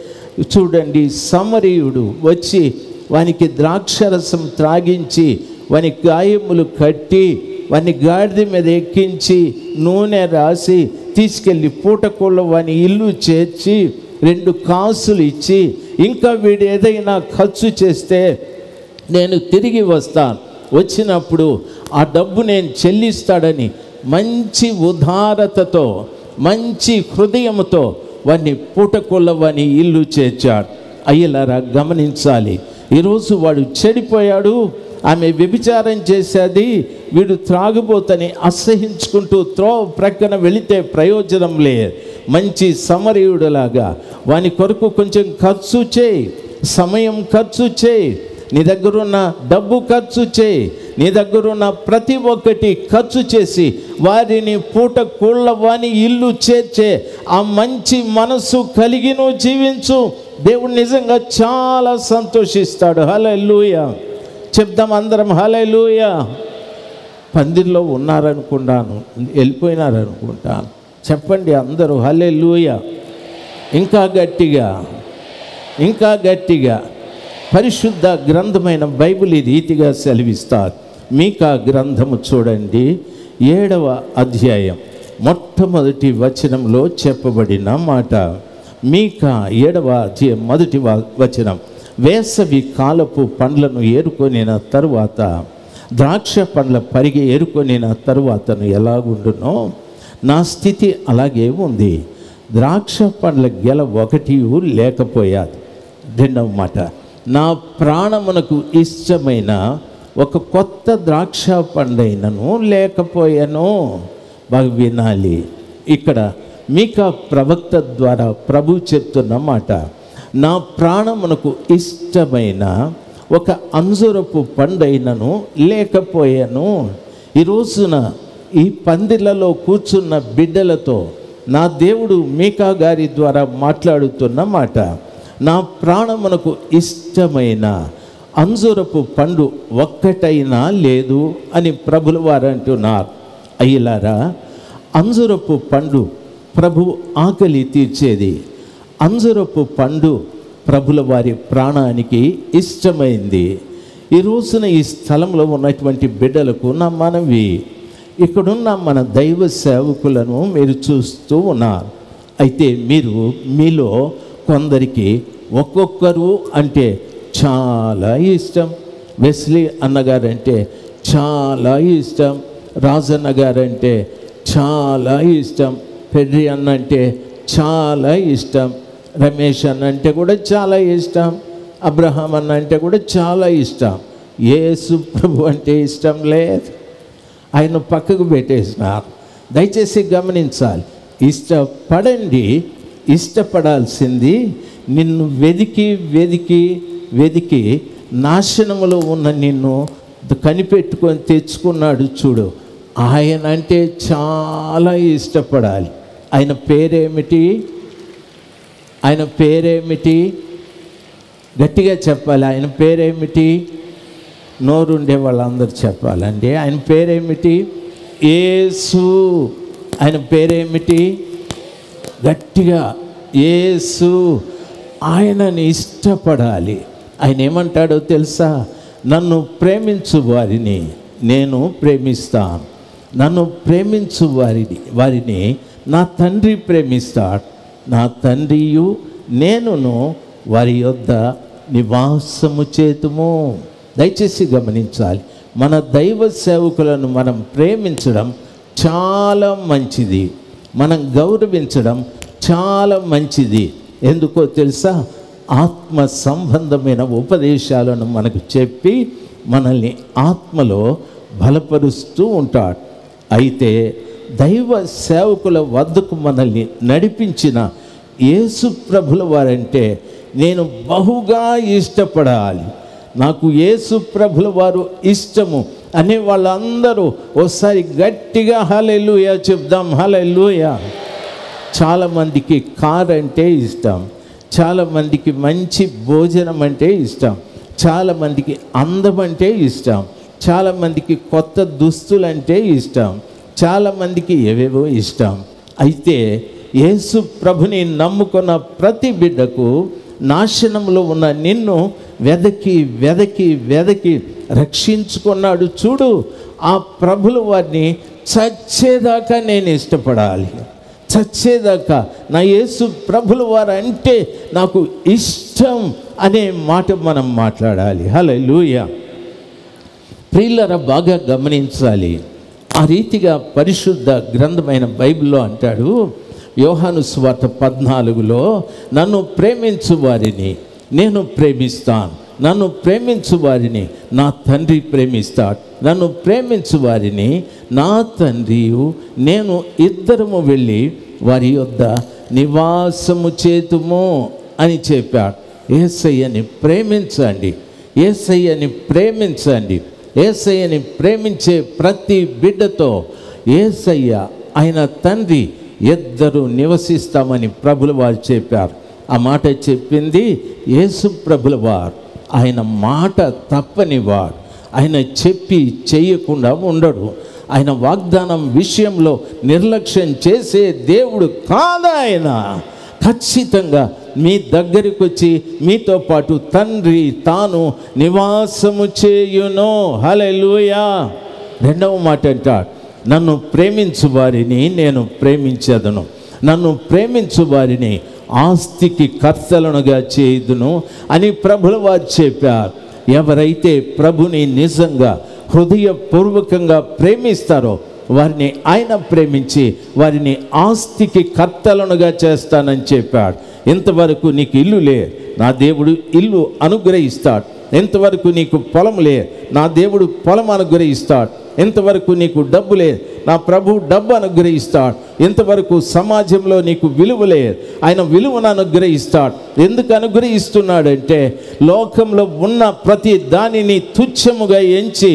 చూడండి సమరీయుడు వచ్చి వానికి ద్రాక్షరసం త్రాగించి వాని గాయములు కట్టి వాని గాడిద మీద ఎక్కించి నూనె రాసి తీసుకెళ్ళి పూటకోళ్ళ వాని ఇల్లు చేర్చి రెండు కాసులు ఇచ్చి ఇంకా వీడు ఏదైనా ఖర్చు చేస్తే నేను తిరిగి వస్తాను వచ్చినప్పుడు ఆ డబ్బు నేను చెల్లిస్తాడని మంచి ఉదారతతో మంచి హృదయంతో వాడిని పూటకొల్ల వాని ఇల్లు చేర్చాడు అయ్యలారా గమనించాలి ఈరోజు వాడు చెడిపోయాడు ఆమె వ్యభిచారం చేసేది వీడు త్రాగుబోతని అసహించుకుంటూ త్రో ప్రక్కన వెళితే ప్రయోజనం లేదు మంచి సమరయుడులాగా వాని కొరకు కొంచెం ఖర్చు చేయి సమయం ఖర్చు చేయి నీ దగ్గరున్న డబ్బు ఖర్చు చేయి నీ దగ్గరున్న ప్రతి ఒక్కటి ఖర్చు చేసి వారిని పూట కూళ్ళ వాని ఇల్లు చేర్చే ఆ మంచి మనసు కలిగి నువ్వు జీవించు దేవుడు నిజంగా చాలా సంతోషిస్తాడు హలెలూయ చెప్దాం అందరం హలెలూయ పందిర్లో ఉన్నారనుకుంటాను వెళ్ళిపోయినారనుకుంటాను చెప్పండి అందరూ హలెలూయ ఇంకా గట్టిగా ఇంకా గట్టిగా పరిశుద్ధ గ్రంథమైన బైబిల్ ఈ రీతిగా సెలవిస్తారు మీకా గ్రంథము చూడండి ఏడవ అధ్యాయం మొట్టమొదటి వచనంలో చెప్పబడిన మాట మీకా ఏడవ అధ్యాయం మొదటి వ- వచనం వేసవి కాలపు పండ్లను ఏరుకొనిన తరువాత ద్రాక్ష పండ్ల పరిగి ఏరుకొనిన తరువాతను ఎలాగుండునో నా స్థితి అలాగే ఉంది ద్రాక్ష పండ్ల గెల ఒకటి లేకపోయాది రెండవ మాట నా ప్రాణమునకు ఇష్టమైన ఒక కొత్త ద్రాక్ష పండైనను లేకపోయాను బాగా వినాలి ఇక్కడ మీకా ప్రవక్త ద్వారా ప్రభు చెప్తున్న మాట నా ప్రాణమునకు ఇష్టమైన ఒక అంజురపు పండైనను లేకపోయాను ఈ రోజున ఈ పందిళ్లలో కూర్చున్న బిడ్డలతో నా దేవుడు మీకా గారి ద్వారా మాట్లాడుతున్న మాట నా ప్రాణమునకు ఇష్టమైన అంజురపు పండు ఒక్కటైనా లేదు అని ప్రభుల వారు అంటున్నారు అయ్యలారా అంజురపు పండు ప్రభు ఆకలి తీర్చేది అంజురపు పండు ప్రభుల వారి ప్రాణానికి ఇష్టమైంది ఈ రోజున ఈ స్థలంలో ఉన్నటువంటి బిడ్డలకు నా మనవి ఇక్కడున్న మన దైవ సేవకులను మీరు చూస్తూ ఉన్నారు అయితే మీరు మీలో కొందరికి ఒక్కొక్కరు అంటే చాలా ఇష్టం వెస్లీ అన్నగారంటే చాలా ఇష్టం రాజన్న గారంటే చాలా ఇష్టం పెర్రి అన్న అంటే చాలా ఇష్టం రమేష్ అన్న అంటే కూడా చాలా ఇష్టం అబ్రహాం అన్న అంటే కూడా చాలా ఇష్టం యేసు ప్రభు అంటే ఇష్టం లేదు ఆయన పక్కకు పెట్టేసినారు దయచేసి గమనించాలి ఇష్టపడండి ఇష్టపడాల్సింది నిన్ను వెదికి వెదికి వెదికి నాశనములో ఉన్న నిన్ను కనిపెట్టుకొని తెచ్చుకున్నాడు చూడు ఆయన అంటే చాలా ఇష్టపడాలి ఆయన పేరేమిటి ఆయన పేరేమిటి గట్టిగా చెప్పాలి ఆయన పేరేమిటి నోరుండే వాళ్ళందరూ చెప్పాలండి ఆయన పేరేమిటి ఏసు ఆయన పేరేమిటి గట్టిగా ఏసు ఆయనని ఇష్టపడాలి ఆయన ఏమంటాడో తెలుసా నన్ను ప్రేమించు వారిని నేను ప్రేమిస్తాను నన్ను ప్రేమించు వారిని వారిని నా తండ్రి ప్రేమిస్తాడు నా తండ్రియు నేనును వారి యొద్ద నివాసము చేతుము దయచేసి గమనించాలి మన దైవ సేవకులను మనం ప్రేమించడం చాలా మంచిది మనం గౌరవించడం చాలా మంచిది ఎందుకో తెలుసా ఆత్మ సంబంధమైన ఉపదేశాలను మనకు చెప్పి మనల్ని ఆత్మలో బలపరుస్తూ ఉంటాడు అయితే దైవ సేవకుల వద్దకు మనల్ని నడిపించిన యేసు ప్రభుల వారంటే నేను బహుగా ఇష్టపడాలి నాకు యేసు ప్రభుల వారు ఇష్టము అనే వాళ్ళందరూ ఒకసారి గట్టిగా హలెలుయా చెప్దాం హలెలుయా చాలామందికి కార్ అంటే ఇష్టం చాలామందికి మంచి భోజనం అంటే ఇష్టం చాలామందికి అందం అంటే ఇష్టం చాలామందికి కొత్త దుస్తులు అంటే ఇష్టం చాలామందికి ఏవేవో ఇష్టం అయితే యేసు ప్రభుని నమ్ముకున్న ప్రతి బిడ్డకు నాశనంలో ఉన్న నిన్ను వెదకి వెదకి వెదకి రక్షించుకున్నాడు చూడు ఆ ప్రభుల వారిని చచ్చేదాకా నేను ఇష్టపడాలి చచ్చేదాకా నా యేసు ప్రభుల వారు అంటే నాకు ఇష్టం అనే మాట మనం మాట్లాడాలి హలో లూయ ప్రియులరా బాగా గమనించాలి ఆ రీతిగా పరిశుద్ధ గ్రంథమైన బైబిల్లో అంటాడు యోహాను స్వార్త పద్నాలుగులో నన్ను ప్రేమించు వారిని నేను ప్రేమిస్తాను నన్ను ప్రేమించు వారిని నా తండ్రి ప్రేమిస్తాడు నన్ను ప్రేమించు వారిని నా తండ్రియు నేను ఇద్దరము వెళ్ళి వారి యొద్ద నివాసము చేతుము అని చెప్పాడు ఏసయ్యని ప్రేమించండి ఏసయ్యని ప్రేమించండి ఏసయ్యని ప్రేమించే ప్రతి బిడ్డతో ఏసయ్య ఆయన తండ్రి ఇద్దరు నివసిస్తామని ప్రభుల వారు చెప్పారు ఆ మాట చెప్పింది యేసు ప్రభుల వారు ఆయన మాట తప్పని వాడు ఆయన చెప్పి చేయకుండా ఉండడు ఆయన వాగ్దానం విషయంలో నిర్లక్ష్యం చేసే దేవుడు కాదా ఆయన ఖచ్చితంగా మీ దగ్గరికి వచ్చి మీతో పాటు తండ్రి తాను నివాసము చేయును హలెలూయా రెండవ మాట అంటాడు నన్ను ప్రేమించు వారిని నేను ప్రేమించదను నన్ను ప్రేమించు వారిని ఆస్తికి కర్తలనుగా చేయుదును అని ప్రభుల వారు చెప్పారు ఎవరైతే ప్రభుని నిజంగా హృదయపూర్వకంగా ప్రేమిస్తారో వారిని ఆయన ప్రేమించి వారిని ఆస్తికి కర్తలనుగా చేస్తానని చెప్పాడు ఇంతవరకు నీకు ఇల్లు లే నా దేవుడు ఇల్లు అనుగ్రహిస్తాడు ఎంతవరకు నీకు పొలం లే నా దేవుడు పొలం అనుగ్రహిస్తాడు ఎంతవరకు నీకు డబ్బు లేదు నా ప్రభు డబ్బు అనుగ్రహిస్తాడు ఎంతవరకు సమాజంలో నీకు విలువ లేదు ఆయన విలువను అనుగ్రహిస్తాడు ఎందుకు అనుగ్రహిస్తున్నాడంటే లోకంలో ఉన్న ప్రతి దానిని తుచ్చముగా ఎంచి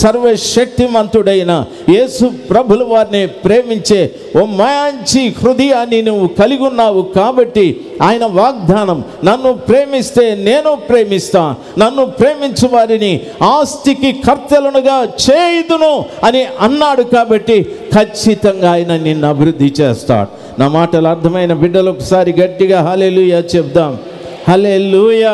సర్వశక్తిమంతుడైన యేసు ప్రభుల వారిని ప్రేమించే ఓ మంచి హృదయాన్ని నువ్వు కలిగి ఉన్నావు కాబట్టి ఆయన వాగ్దానం నన్ను ప్రేమిస్తే నేను ప్రేమిస్తా నన్ను ప్రేమించు వారిని ఆస్తికి కర్తలనుగా చేయుదును అని అన్నాడు కాబట్టి ఖచ్చితంగా ఆయన నిన్ను అభివృద్ధి చేస్తాడు నా మాటలు అర్థమైన బిడ్డలు ఒకసారి గట్టిగా హలెలుయా చెప్దాం హలెలుయా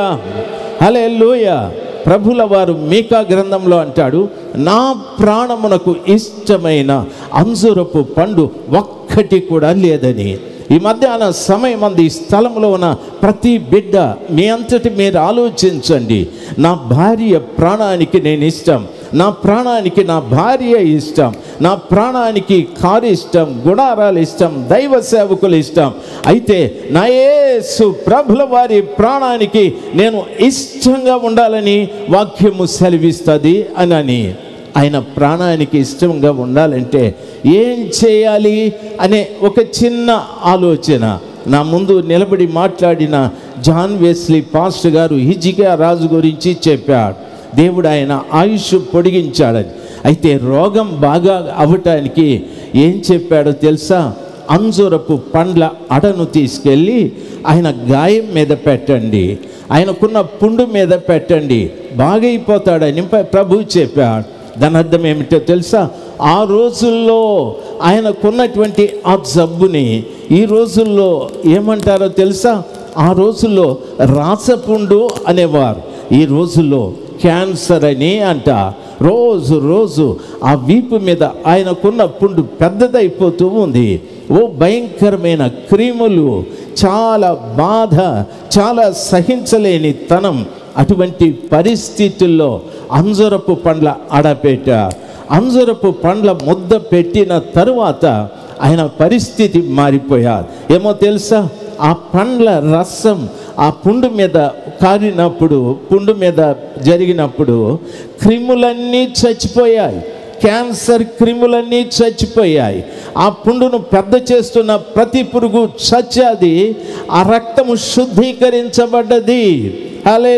హలెలుయా ప్రభుల వారు మీకా గ్రంథంలో అంటాడు నా ప్రాణమునకు ఇష్టమైన అంజురపు పండు ఒక్కటి కూడా లేదని ఈ మధ్యాహ్న సమయం అంది ఈ స్థలంలో ఉన్న ప్రతి బిడ్డ మీ అంతటి మీరు ఆలోచించండి నా భార్య ప్రాణానికి నేను ఇష్టం నా ప్రాణానికి నా భార్య ఇష్టం నా ప్రాణానికి కారు ఇష్టం గుడారాలు ఇష్టం దైవ సేవకులు ఇష్టం అయితే నా యేసు ప్రభుల వారి ప్రాణానికి నేను ఇష్టంగా ఉండాలని వాక్యము సెలవిస్తుంది అని ఆయన ప్రాణానికి ఇష్టంగా ఉండాలంటే ఏం చేయాలి అనే ఒక చిన్న ఆలోచన నా ముందు నిలబడి మాట్లాడిన జాన్ వెస్లీ పాస్టర్ గారు హిజిగా రాజు గురించి చెప్పాడు దేవుడు ఆయన ఆయుష్ పొడిగించాడని అయితే రోగం బాగా అవ్వటానికి ఏం చెప్పాడో తెలుసా అంజురపు పండ్ల అడను తీసుకెళ్ళి ఆయన గాయం మీద పెట్టండి ఆయనకున్న పుండు మీద పెట్టండి బాగైపోతాడని ప్రభు చెప్పాడు దాని అర్థం ఏమిటో తెలుసా ఆ రోజుల్లో ఆయనకున్నటువంటి ఆ జబ్బుని ఈ రోజుల్లో ఏమంటారో తెలుసా ఆ రోజుల్లో రాసపుండు అనేవారు ఈ రోజుల్లో క్యాన్సర్ అని అంట రోజు రోజు ఆ వీపు మీద ఆయనకున్న పుండు పెద్దదైపోతూ ఉంది ఓ భయంకరమైన క్రీములు చాలా బాధ చాలా సహించలేని తనం అటువంటి పరిస్థితుల్లో అంజరపు పండ్ల అడపెట్ట అంజరపు పండ్ల ముద్ద పెట్టిన తరువాత ఆయన పరిస్థితి మారిపోయారు ఏమో తెలుసా ఆ పండ్ల రసం ఆ పుండు మీద కారినప్పుడు పుండు మీద జరిగినప్పుడు క్రిములన్నీ చచ్చిపోయాయి క్యాన్సర్ క్రిములన్నీ చచ్చిపోయాయి ఆ పుండును పెద్ద చేస్తున్న ప్రతి పురుగు చచ్చాది ఆ రక్తము శుద్ధీకరించబడ్డది హలే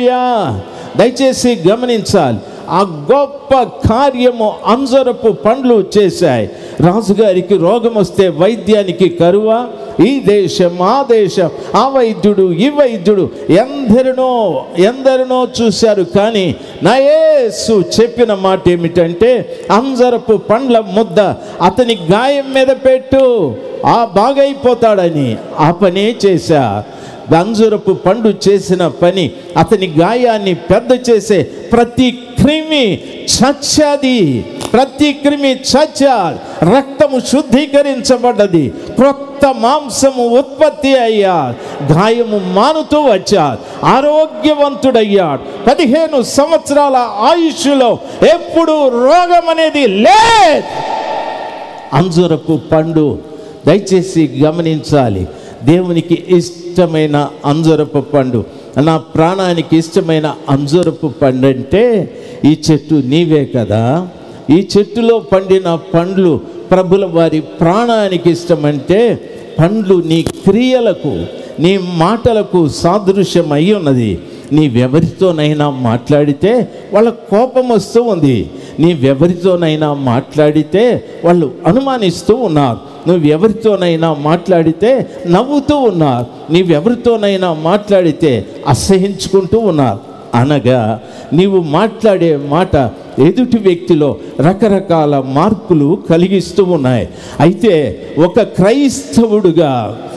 దయచేసి గమనించాలి ఆ గొప్ప కార్యము అంజరపు పండ్లు చేశాయి రాజుగారికి రోగం వస్తే వైద్యానికి కరువా ఈ దేశం ఆ దేశం ఆ వైద్యుడు ఈ వైద్యుడు ఎందరినో ఎందరినో చూశారు కానీ నా యేసు చెప్పిన మాట ఏమిటంటే అంజరపు పండ్ల ముద్ద అతని గాయం మీద పెట్టు ఆ బాగైపోతాడని ఆ పనే చేశా అంజురపు పండు చేసిన పని అతని గాయాన్ని పెద్ద చేసే ప్రతి క్రిమి చచ్చాది ప్రతి క్రిమి చచ్చా రక్తము శుద్ధీకరించబడ్డది క్రొత్త మాంసము ఉత్పత్తి అయ్యా గాయము మానుతూ వచ్చా ఆరోగ్యవంతుడయ్యాడు పదిహేను సంవత్సరాల ఆయుష్లో ఎప్పుడు రోగం అనేది లేదు అంజురపు పండు దయచేసి గమనించాలి దేవునికి ఇష్టమైన అంజురపు పండు నా ప్రాణానికి ఇష్టమైన అంజురపు పండు అంటే ఈ చెట్టు నీవే కదా ఈ చెట్టులో పండిన పండ్లు ప్రభుల వారి ప్రాణానికి ఇష్టమంటే పండ్లు నీ క్రియలకు నీ మాటలకు సాదృశ్యం అయి ఉన్నది నీవెవరితోనైనా మాట్లాడితే వాళ్ళ కోపం వస్తూ ఉంది నీవెవరితోనైనా మాట్లాడితే వాళ్ళు అనుమానిస్తూ ఉన్నారు నువ్వెవరితోనైనా మాట్లాడితే నవ్వుతూ ఉన్నారు నీవెవరితోనైనా మాట్లాడితే అసహించుకుంటూ ఉన్నారు అనగా నీవు మాట్లాడే మాట ఎదుటి వ్యక్తిలో రకరకాల మార్పులు కలిగిస్తూ ఉన్నాయి అయితే ఒక క్రైస్తవుడుగా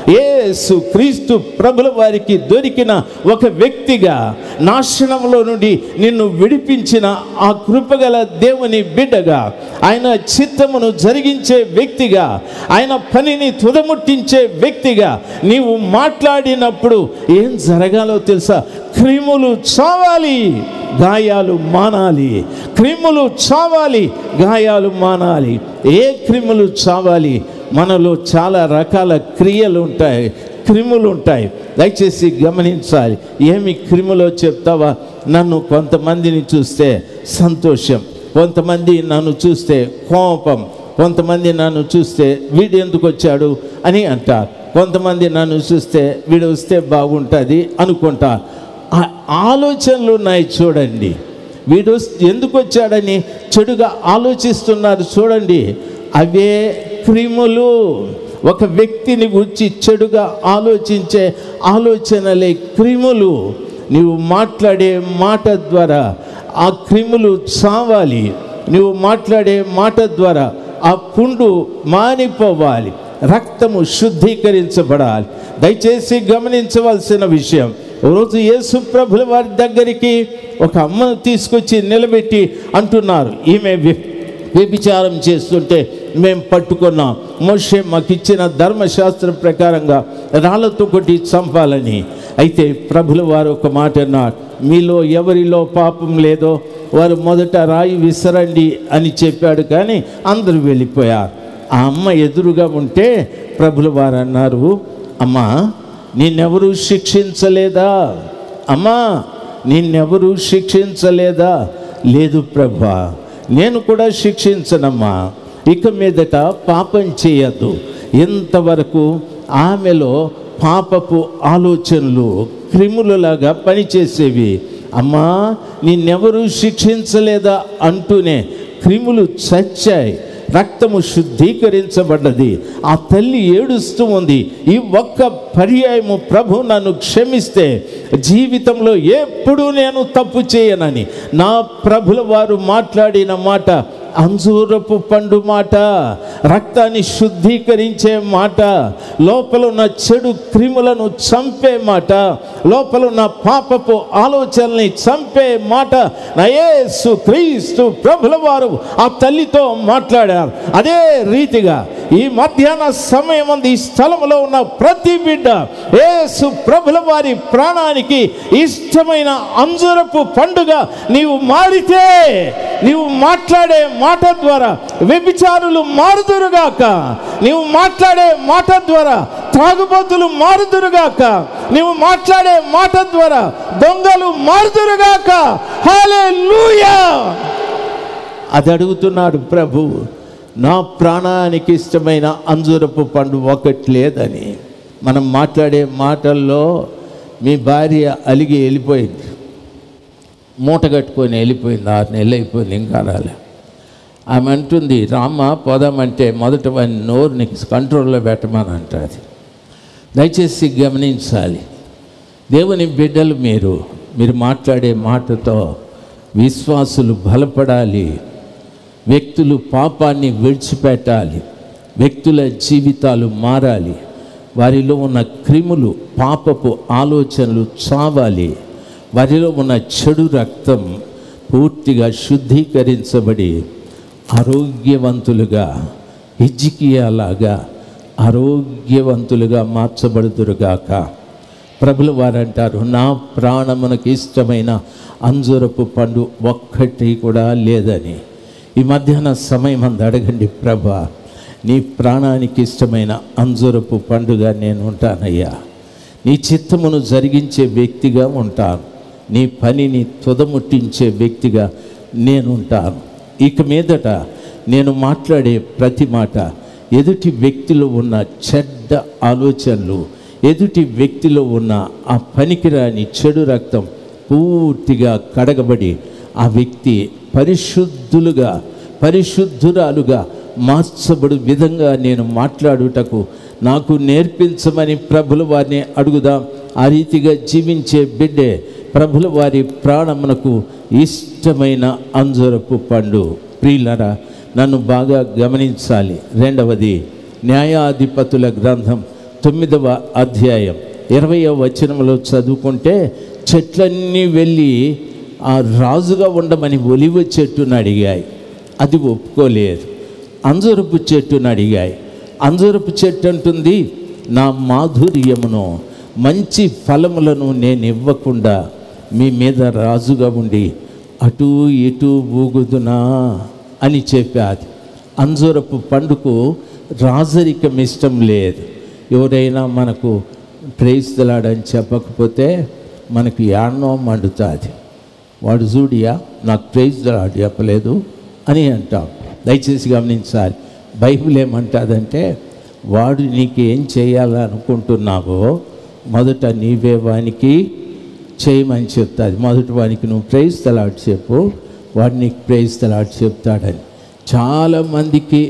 యేసు క్రీస్తు ప్రభుల వారికి దొరికిన ఒక వ్యక్తిగా నాశనంలో నుండి నిన్ను విడిపించిన ఆ కృపగల దేవుని బిడ్డగా ఆయన చిత్తమును జరిగించే వ్యక్తిగా ఆయన పనిని తుదముట్టించే వ్యక్తిగా నీవు మాట్లాడినప్పుడు ఏం జరగాలో తెలుసా క్రిములు చావాలి గాయాలు మానాలి క్రిములు చావాలి గాయాలు మానాలి ఏ క్రిములు చావాలి మనలో చాలా రకాల క్రియలు ఉంటాయి క్రిములు ఉంటాయి దయచేసి గమనించాలి ఏమి క్రిములో చెప్తావా నన్ను కొంతమందిని చూస్తే సంతోషం కొంతమంది నన్ను చూస్తే కోపం కొంతమంది నన్ను చూస్తే వీడు ఎందుకు వచ్చాడు అని అంటారు కొంతమంది నన్ను చూస్తే వీడు వస్తే బాగుంటుంది అనుకుంటారు ఆ ఆలోచనలు ఉన్నాయి చూడండి వీడు ఎందుకు వచ్చాడని చెడుగా ఆలోచిస్తున్నారు చూడండి అవే క్రిములు ఒక వ్యక్తిని గురించి చెడుగా ఆలోచించే ఆలోచనలే క్రిములు నీవు మాట్లాడే మాట ద్వారా ఆ క్రిములు చావాలి నీవు మాట్లాడే మాట ద్వారా ఆ పుండు మానిపోవాలి రక్తము శుద్ధీకరించబడాలి దయచేసి గమనించవలసిన విషయం రోజు యేసు ప్రభుల వారి దగ్గరికి ఒక అమ్మను తీసుకొచ్చి నిలబెట్టి అంటున్నారు ఈమె వ్య- వ్యభిచారం చేస్తుంటే మేము పట్టుకున్నాం మోషే మాకు ఇచ్చిన ధర్మశాస్త్రం ప్రకారంగా రాళ్లతో కొట్టి చంపాలని అయితే ప్రభుల వారు ఒక మాట అన్నారు మీలో ఎవరిలో పాపం లేదో వారు మొదట రాయి విసరండి అని చెప్పాడు కానీ అందరూ వెళ్ళిపోయారు ఆ అమ్మ ఎదురుగా ఉంటే ప్రభుల వారు అన్నారు అమ్మా నిన్నెవరూ శిక్షించలేదా అమ్మా నిన్నెవరూ శిక్షించలేదా లేదు ప్రభా నేను కూడా శిక్షించనమ్మా ఇక మీదట పాపం చేయద్దు ఎంతవరకు ఆమెలో పాపపు ఆలోచనలు క్రిములలాగా పనిచేసేవి అమ్మా నిన్నెవరూ శిక్షించలేదా అంటూనే క్రిములు చచ్చాయి రక్తము శుద్ధీకరించబడ్డది ఆ తల్లి ఏడుస్తూ ఉంది ఈ ఒక్క పర్యాయము ప్రభు నన్ను క్షమిస్తే జీవితంలో ఎప్పుడూ నేను తప్పు చేయనని నా ప్రభుల వారు మాట్లాడిన మాట అంజూరపు పండు మాట రక్తాన్ని శుద్ధీకరించే మాట లోపల ఉన్న చెడు క్రిములను చంపే మాట లోపల ఉన్న పాపపు ఆలోచనల్ని చంపే మాట నా యేసు క్రీస్తు ప్రభుల వారు ఆ తల్లితో మాట్లాడారు అదే రీతిగా ఈ మధ్యాహ్న సమయం ఈ స్థలంలో ఉన్న ప్రతి బిడ్డ యేసు ప్రభుల వారి ప్రాణానికి ఇష్టమైన అంజురపు పండుగ నీవు మారితే నీవు మాట్లాడే మాట ద్వారా వ్యభిచారులు మారుదురుగాక నీవు మాట్లాడే మాట ద్వారా త్రాగుబోతులు మారుదురుగాక నీవు మాట్లాడే మాట ద్వారా దొంగలు మారుదురుగాక హాలే అది అడుగుతున్నాడు ప్రభు నా ప్రాణానికి ఇష్టమైన అంజూరపు పండు ఒకటి లేదని మనం మాట్లాడే మాటల్లో మీ భార్య అలిగి వెళ్ళిపోయింది మూట కట్టుకొని వెళ్ళిపోయింది ఆరు నెలలు అయిపోయింది ఇంకా రాలే ఆమె అంటుంది రామ్మ పోదామంటే మొదట వాని నోరు నీకు కంట్రోల్లో పెట్టమని అంటుంది దయచేసి గమనించాలి దేవుని బిడ్డలు మీరు మీరు మాట్లాడే మాటతో విశ్వాసులు బలపడాలి వ్యక్తులు పాపాన్ని విడిచిపెట్టాలి వ్యక్తుల జీవితాలు మారాలి వారిలో ఉన్న క్రిములు పాపపు ఆలోచనలు చావాలి వారిలో ఉన్న చెడు రక్తం పూర్తిగా శుద్ధీకరించబడి ఆరోగ్యవంతులుగా హిజ్కియాలాగా ఆరోగ్యవంతులుగా మార్చబడుదురుగాక ప్రభులు వారంటారు నా ప్రాణమునకు ఇష్టమైన అంజూరపు పండు ఒక్కటి కూడా లేదని ఈ మధ్యాహ్న సమయం అందు అడగండి ప్రభా నీ ప్రాణానికి ఇష్టమైన అంజురపు పండుగ నేను ఉంటానయ్యా నీ చిత్తమును జరిగించే వ్యక్తిగా ఉంటాను నీ పనిని తుదముట్టించే వ్యక్తిగా నేనుంటాను ఇక మీదట నేను మాట్లాడే ప్రతి మాట ఎదుటి వ్యక్తిలో ఉన్న చెడ్డ ఆలోచనలు ఎదుటి వ్యక్తిలో ఉన్న ఆ పనికిరాని చెడు రక్తం పూర్తిగా కడగబడి ఆ వ్యక్తి పరిశుద్ధులుగా పరిశుద్ధురాలుగా మార్చబడు విధంగా నేను మాట్లాడుటకు నాకు నేర్పించమని ప్రభుల వారిని అడుగుదాం ఆ రీతిగా జీవించే బిడ్డే ప్రభుల వారి ప్రాణమునకు ఇష్టమైన అంజురపు పండు ప్రియులరా నన్ను బాగా గమనించాలి రెండవది న్యాయాధిపతుల గ్రంథం తొమ్మిదవ అధ్యాయం ఇరవయవ వచనంలో చదువుకుంటే చెట్లన్నీ వెళ్ళి ఆ రాజుగా ఉండమని ఒలివ చెట్టును అడిగాయి అది ఒప్పుకోలేదు అంజురపు చెట్టును అడిగాయి అంజురపు చెట్టు అంటుంది నా మాధుర్యమును మంచి ఫలములను నేను ఇవ్వకుండా మీ మీద రాజుగా ఉండి అటు ఇటు ఊగుదునా అని చెప్పాది అంజురపు పండుకు రాజరికం ఇష్టం లేదు ఎవరైనా మనకు ప్రేయిస్తలాడని చెప్పకపోతే మనకు యాడ్నో మండుతుంది వాడు చూడియా నాకు ప్రేయిస్తలాడు చెప్పలేదు అని అంటాం దయచేసి గమనించాలి బైబిల్ ఏమంటుందంటే వాడు నీకు ఏం చేయాలనుకుంటున్నావో మొదట నీవే వానికి చేయమని చెప్తాది మొదటి వానికి నువ్వు ప్రేయిస్తలాడు చెప్పు వాడు నీకు ప్రేయిస్తలాడు చెప్తాడని చాలామందికి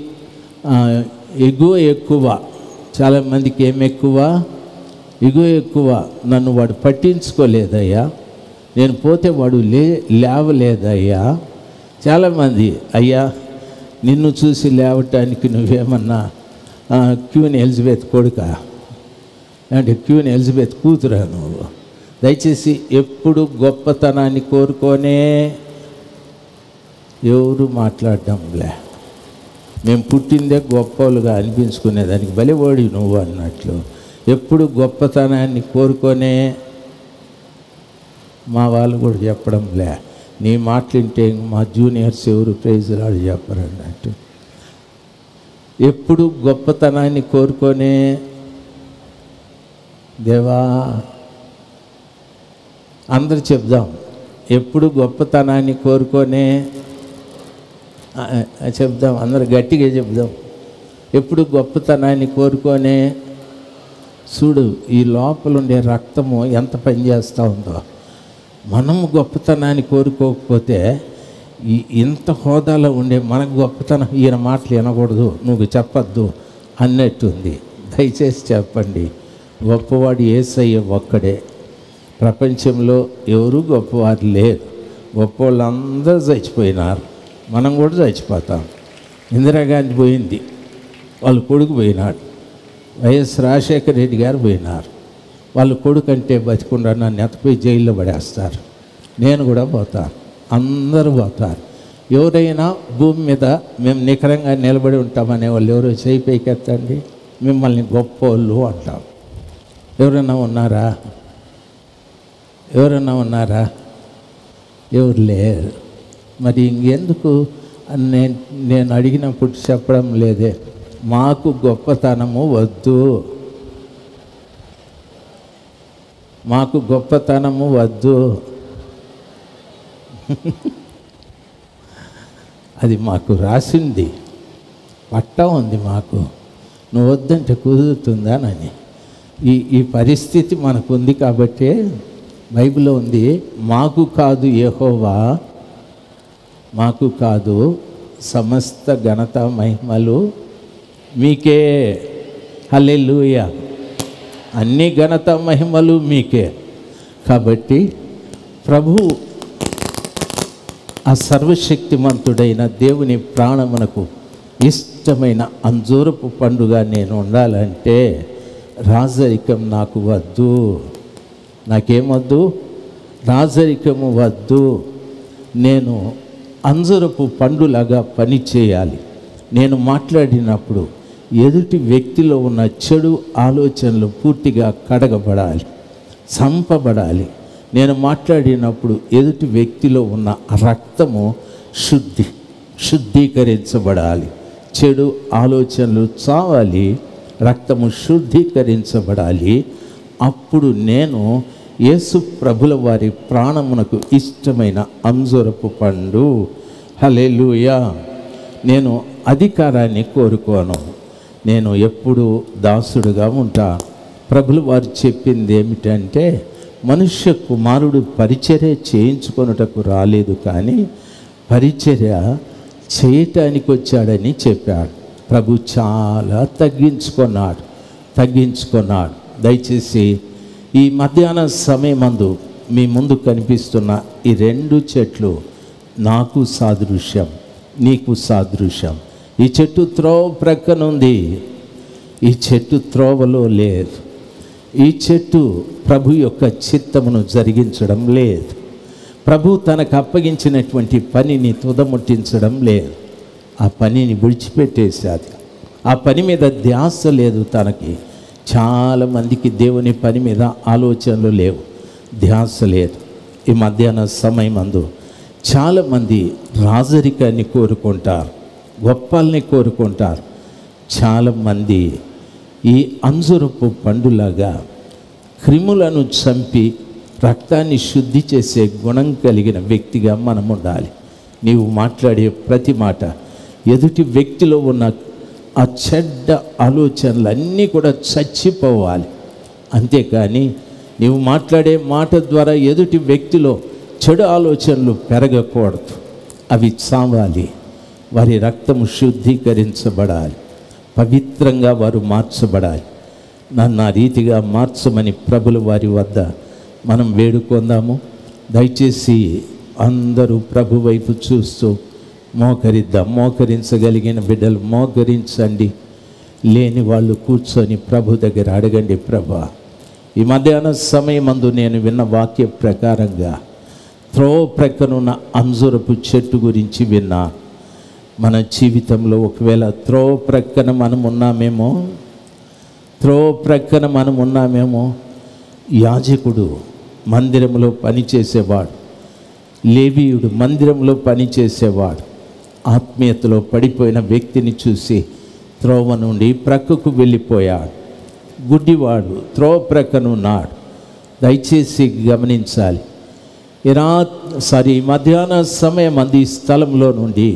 ఎగువ ఎక్కువ చాలామందికి ఏం ఎక్కువ ఎగువ ఎక్కువ నన్ను వాడు పట్టించుకోలేదయ్యా నేను పోతే వాడు లే లేవలేదయ్యా చాలామంది అయ్యా నిన్ను చూసి లేవటానికి నువ్వేమన్నా ఆ, క్యూన్ ఎలిజబెత్ కొడుక అంటే క్యూన్ ఎలిజబెత్ కూతురా నువ్వు దయచేసి ఎప్పుడు గొప్పతనాన్ని కోరుకోనే ఎవరు మాట్లాడడంలే మేము పుట్టిందే గొప్పలుగా అనిపించుకునేదానికి బలివాడి నువ్వు అన్నట్లు ఎప్పుడు గొప్పతనాన్ని కోరుకొనే మా వాళ్ళు కూడా చెప్పడంలే నీ మాటలింటే మా జూనియర్స్ ఎవరు ప్రైజ్ రాడు చెప్పరు అన్నట్టు ఎప్పుడు గొప్పతనాన్ని కోరుకొనే దేవా అందరు చెప్దాం ఎప్పుడు గొప్పతనాన్ని కోరుకొనే ఆ, ఆ, చెప్దాం అందరు గట్టిగా చెప్దాం ఎప్పుడు గొప్పతనాన్ని కోరుకొనే చూడు ఈ లోపల ఉండే రక్తము ఎంత పనిచేస్తూ ఉందో మనము గొప్పతనాన్ని కోరుకోకపోతే ఈ ఇంత హోదాలో ఉండే మనకు గొప్పతనం ఈయన మాటలు వినకూడదు నువ్వు చెప్పద్దు అన్నట్టుంది దయచేసి చెప్పండి గొప్పవాడు ఏసయ్య ఒక్కడే ప్రపంచంలో ఎవరు గొప్పవారు లేరు గొప్పవాళ్ళందరూ చచ్చిపోయినారు మనం కూడా చచ్చిపోతాం ఇందిరాగాంధీ పోయింది వాళ్ళ కొడుకు పోయినాడు వైఎస్ రాజశేఖర రెడ్డి గారు పోయినారు వాళ్ళ కొడుకు అంటే బతికుండా నన్ను ఎత్తపోయి జైల్లో పడేస్తారు నేను కూడా పోతాను అందరూ పోతారు ఎవరైనా భూమి మీద మేము నికరంగా నిలబడి ఉంటామనే వాళ్ళు ఎవరో చేయి పైకెత్తండి మిమ్మల్ని గొప్పోళ్ళు అంటాం ఎవరైనా ఉన్నారా ఎవరైనా ఉన్నారా ఎవరు లేరు మరి ఇంకెందుకు అని నేను నేను అడిగినప్పుడు చెప్పడం లేదే మాకు గొప్పతనము వద్దు మాకు గొప్పతనము వద్దు అది మాకు రాసింది పట్టం ఉంది మాకు నువ్వు వద్దంటే కుదురుతుందానని ఈ ఈ పరిస్థితి మనకు ఉంది కాబట్టి బైబిల్లో ఉంది మాకు కాదు యెహోవా మాకు కాదు సమస్త ఘనత మహిమలు మీకే హల్లెలూయ అన్ని ఘనత మహిమలు మీకే కాబట్టి ప్రభు ఆ సర్వశక్తిమంతుడైన దేవుని ప్రాణమునకు ఇష్టమైన అంజూరపు పండుగ నేను ఉండాలంటే రాజరికం నాకు వద్దు నాకేమొద్దు రాజరికము వద్దు నేను అంజరపు పండులాగా పని చేయాలి నేను మాట్లాడినప్పుడు ఎదుటి వ్యక్తిలో ఉన్న చెడు ఆలోచనలు పూర్తిగా కడగబడాలి చంపబడాలి నేను మాట్లాడినప్పుడు ఎదుటి వ్యక్తిలో ఉన్న రక్తము శుద్ధి శుద్ధీకరించబడాలి చెడు ఆలోచనలు చావాలి రక్తము శుద్ధీకరించబడాలి అప్పుడు నేను యేసు ప్రభుల వారి ప్రాణమునకు ఇష్టమైన అంజురపు పండు హలెలుయా నేను అధికారాన్ని కోరుకోను నేను ఎప్పుడు దాసుడుగా ఉంటాను ప్రభులు వారు చెప్పింది ఏమిటంటే మనుష్య కుమారుడు పరిచర్య చేయించుకొనుటకు రాలేదు కానీ పరిచర్య చేయటానికి వచ్చాడని చెప్పాడు ప్రభు చాలా తగ్గించుకున్నాడు తగ్గించుకున్నాడు దయచేసి ఈ మధ్యాహ్న సమయమందు మీ ముందు కనిపిస్తున్న ఈ రెండు చెట్లు నాకు సాదృశ్యం నీకు సాదృశ్యం ఈ చెట్టు త్రోవ ప్రక్కనుంది ఈ చెట్టు త్రోవలో లేదు ఈ చెట్టు ప్రభు యొక్క చిత్తమును జరిగించడం లేదు ప్రభు తనకు అప్పగించినటువంటి పనిని తుదముట్టించడం లేదు ఆ పనిని విడిచిపెట్టేశాది ఆ పని మీద ధ్యాస లేదు తనకి చాలామందికి దేవుని పని మీద ఆలోచనలు లేవు ధ్యాస లేదు ఈ మధ్యాహ్న సమయం అందు చాలామంది రాజరికాన్ని కోరుకుంటారు గొప్పల్ని కోరుకుంటారు చాలామంది ఈ అంజురపు పండులాగా క్రిములను చంపి రక్తాన్ని శుద్ధి చేసే గుణం కలిగిన వ్యక్తిగా మనం ఉండాలి నీవు మాట్లాడే ప్రతి మాట ఎదుటి వ్యక్తిలో ఉన్న ఆ చెడ్డ ఆలోచనలన్నీ కూడా చచ్చిపోవాలి అంతేకాని నీవు మాట్లాడే మాట ద్వారా ఎదుటి వ్యక్తిలో చెడు ఆలోచనలు పెరగకూడదు అవి చావాలి వారి రక్తము శుద్ధీకరించబడాలి పవిత్రంగా వారు మార్చబడాలి నన్ను ఆ రీతిగా మార్చమని ప్రభుల వారి వద్ద మనం వేడుకుందాము దయచేసి అందరూ ప్రభు వైపు చూస్తూ మోకరిద్దాం మోకరించగలిగిన బిడ్డలు మోకరించండి లేని వాళ్ళు కూర్చొని ప్రభు దగ్గర అడగండి ప్రభా ఈ మధ్యాహ్న సమయమందు నేను విన్న వాక్య ప్రకారంగా త్రో ప్రక్కనున్న అంజురపు చెట్టు గురించి విన్నా మన జీవితంలో ఒకవేళ త్రో ప్రక్కన మనం ఉన్నామేమో త్రో ప్రక్కన మనం ఉన్నామేమో యాజకుడు మందిరంలో పనిచేసేవాడు లేవీయుడు మందిరంలో పనిచేసేవాడు ఆత్మీయతలో పడిపోయిన వ్యక్తిని చూసి త్రోవ నుండి ప్రక్కకు వెళ్ళిపోయాడు గుడ్డివాడు త్రోవ ప్రక్కన ఉన్నాడు దయచేసి గమనించాలి ఈ రా సారీ మధ్యాహ్న సమయం అంది ఈ స్థలంలో నుండి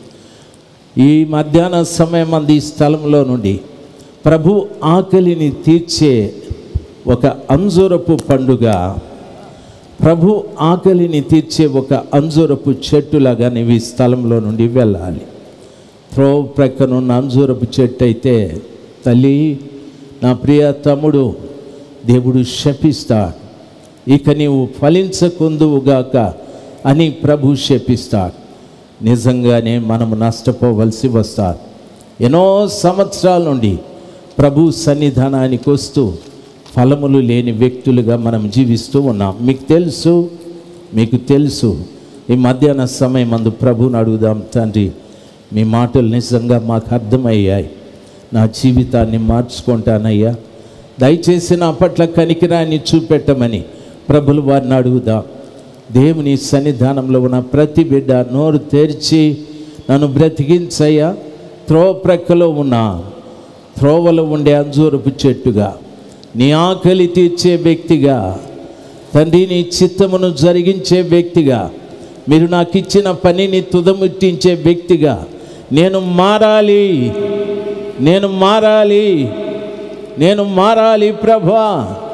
ఈ మధ్యాహ్న సమయం అంది ఈ స్థలంలో నుండి ప్రభు ఆకలిని తీర్చే ఒక అంజూరపు పండుగ ప్రభు ఆకలిని తీర్చే ఒక అంజూరపు చెట్టులాగా నీవు ఈ స్థలంలో నుండి వెళ్ళాలి త్రో ప్రక్కనున్న అంజూరపు చెట్టు అయితే తల్లి నా ప్రియ తమ్ముడు దేవుడు శపిస్తాడు ఇక నీవు ఫలించకుందువుగాక అని ప్రభు శపిస్తాడు నిజంగానే మనము నష్టపోవలసి వస్తారు ఎన్నో సంవత్సరాల నుండి ప్రభు సన్నిధానానికి వస్తూ ఫలములు లేని వ్యక్తులుగా మనం జీవిస్తూ ఉన్నాం మీకు తెలుసు మీకు తెలుసు ఈ మధ్యాహ్న సమయం అందు ప్రభుని అడుగుదాం తండ్రి మీ మాటలు నిజంగా మాకు అర్థమయ్యాయి నా జీవితాన్ని మార్చుకుంటానయ్యా దయచేసి నా పట్ల కనికిరాన్ని చూపెట్టమని ప్రభులు వారిని అడుగుదాం దేవుని సన్నిధానంలో ఉన్న ప్రతి బిడ్డ నోరు తెరిచి నన్ను బ్రతికించయ్యా త్రోవ ప్రక్కలో ఉన్న త్రోవలో ఉండే అంజూరపు చెట్టుగా నీ ఆకలి తీర్చే వ్యక్తిగా తండ్రి నీ చిత్తమును జరిగించే వ్యక్తిగా మీరు నాకు ఇచ్చిన పనిని తుదముట్టించే వ్యక్తిగా నేను మారాలి నేను మారాలి నేను మారాలి ప్రభా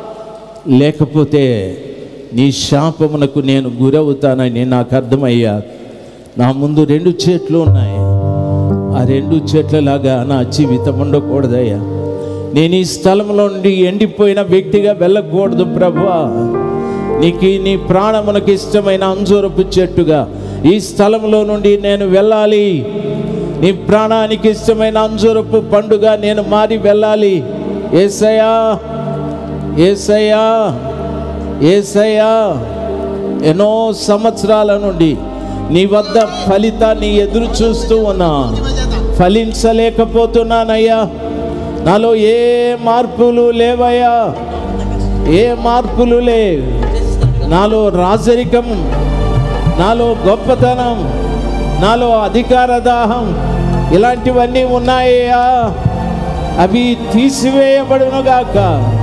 లేకపోతే నీ శాపమునకు నేను గురవుతానని నాకు అర్థమయ్యా నా ముందు రెండు చెట్లు ఉన్నాయి ఆ రెండు చెట్లలాగా నా జీవితం ఉండకూడదయ్యా నేను ఈ స్థలంలో నుండి ఎండిపోయిన వ్యక్తిగా వెళ్ళకూడదు ప్రభా నీకు ఈ నీ ప్రాణమునకు ఇష్టమైన అంజూరపు చెట్టుగా ఈ స్థలంలో నుండి నేను వెళ్ళాలి నీ ప్రాణానికి ఇష్టమైన అంజూరపు పండుగ నేను మారి వెళ్ళాలి ఏసయ్యా ఏసయ్యా ఏసయ్యా ఎన్నో సంవత్సరాల నుండి నీ వద్ద ఫలితాన్ని ఎదురు చూస్తూ ఉన్నా ఫలించలేకపోతున్నానయ్యా నాలో ఏ మార్పులు లేవయ్యా ఏ మార్పులు లేవు నాలో రాజరికం నాలో గొప్పతనం నాలో అధికార దాహం ఇలాంటివన్నీ ఉన్నాయ్యా అవి తీసివేయబడునుగాక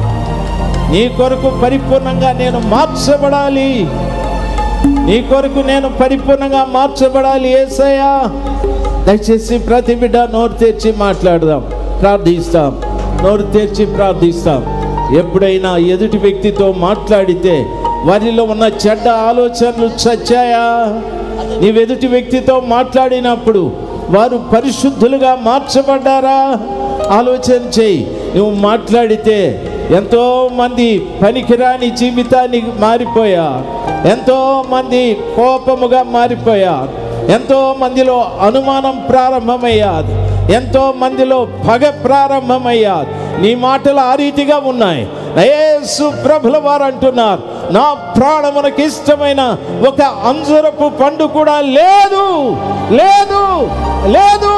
నీ కొరకు పరిపూర్ణంగా నేను మార్చబడాలి నీ కొరకు నేను పరిపూర్ణంగా మార్చబడాలి ఏసయ్యా దయచేసి ప్రతి బిడ్డ నోరు తెరిచి మాట్లాడదాం ప్రార్థిస్తాం నోరు తెరిచి ప్రార్థిస్తాం ఎప్పుడైనా ఎదుటి వ్యక్తితో మాట్లాడితే వారిలో ఉన్న చెడ్డ ఆలోచనలు చచ్చాయా నీవు ఎదుటి వ్యక్తితో మాట్లాడినప్పుడు వారు పరిశుద్ధులుగా మార్చబడ్డారా ఆలోచన చేయి నువ్వు మాట్లాడితే ఎంతో మంది పనికిరాని జీవితాన్ని మారిపోయా ఎంతో మంది కోపముగా మారిపోయా ఎంతో మందిలో అనుమానం ప్రారంభమయ్యాది ఎంతో మందిలో పగ ప్రారంభమయ్యాది నీ మాటలు ఆ రీతిగా ఉన్నాయి యేసు ప్రభుల వారు అంటున్నారు నా ప్రాణమునకు ఇష్టమైన ఒక అంజురపు పండు కూడా లేదు లేదు లేదు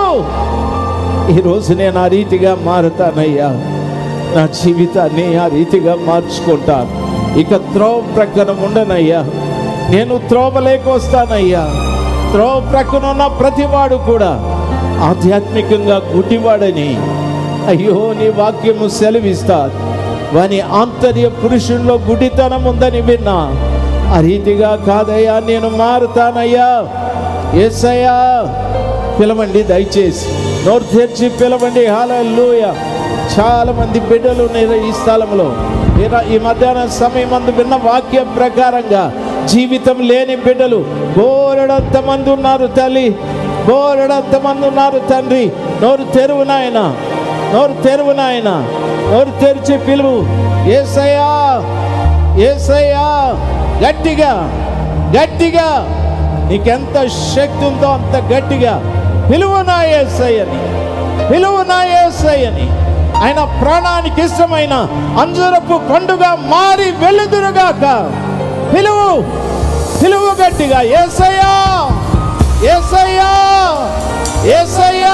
ఈరోజు నేను ఆ రీతిగా మారుతానయ్యా నా జీవితాన్ని ఆ రీతిగా మార్చుకుంటాను ఇక త్రోవ ప్రక్కన ఉండనయ్యా నేను త్రోవలేక వస్తానయ్యా త్రోవ ప్రక్కన ఉన్న ప్రతివాడు కూడా ఆధ్యాత్మికంగా గుడ్డివాడని అయ్యో నీ వాక్యము సెలవిస్తారు వాని ఆంతర్య పురుషుల్లో గుడితనం ఉందని విన్నా ఆ రీతిగా కాదయ్యా నేను మారుతానయ్యా ఏసయ్యా పిలవండి దయచేసి నోరు తెరిచి పిలవండి హాలూయ చాలా మంది బిడ్డలు ఉన్నారు ఈ స్థలంలో ఈర- ఈ మధ్యాహ్న సమయం అందు విన్న వాక్యం ప్రకారంగా జీవితం లేని బిడ్డలు బోరెడంత మంది ఉన్నారు తల్లి బోరెడంత మంది ఉన్నారు తండ్రి నోరు తెరువు నాయన నోరు తెరువు నాయన నోరు తెరిచి పిలువు ఏసయ్యా ఏసయ్యా గట్టిగా గట్టిగా నీకెంత శక్తి ఉందో అంత గట్టిగా పిలువు నా ఏసయ్యని పిలువు నా ఏసయ్యని ఆయన ప్రాణానికి ఇష్టమైన అంజురపు పండుగ మారి వెలుదురుగాక పిలువు పిలువు గట్టిగా ఏసయ్యా ఏసయ్యా ఏసయ్యా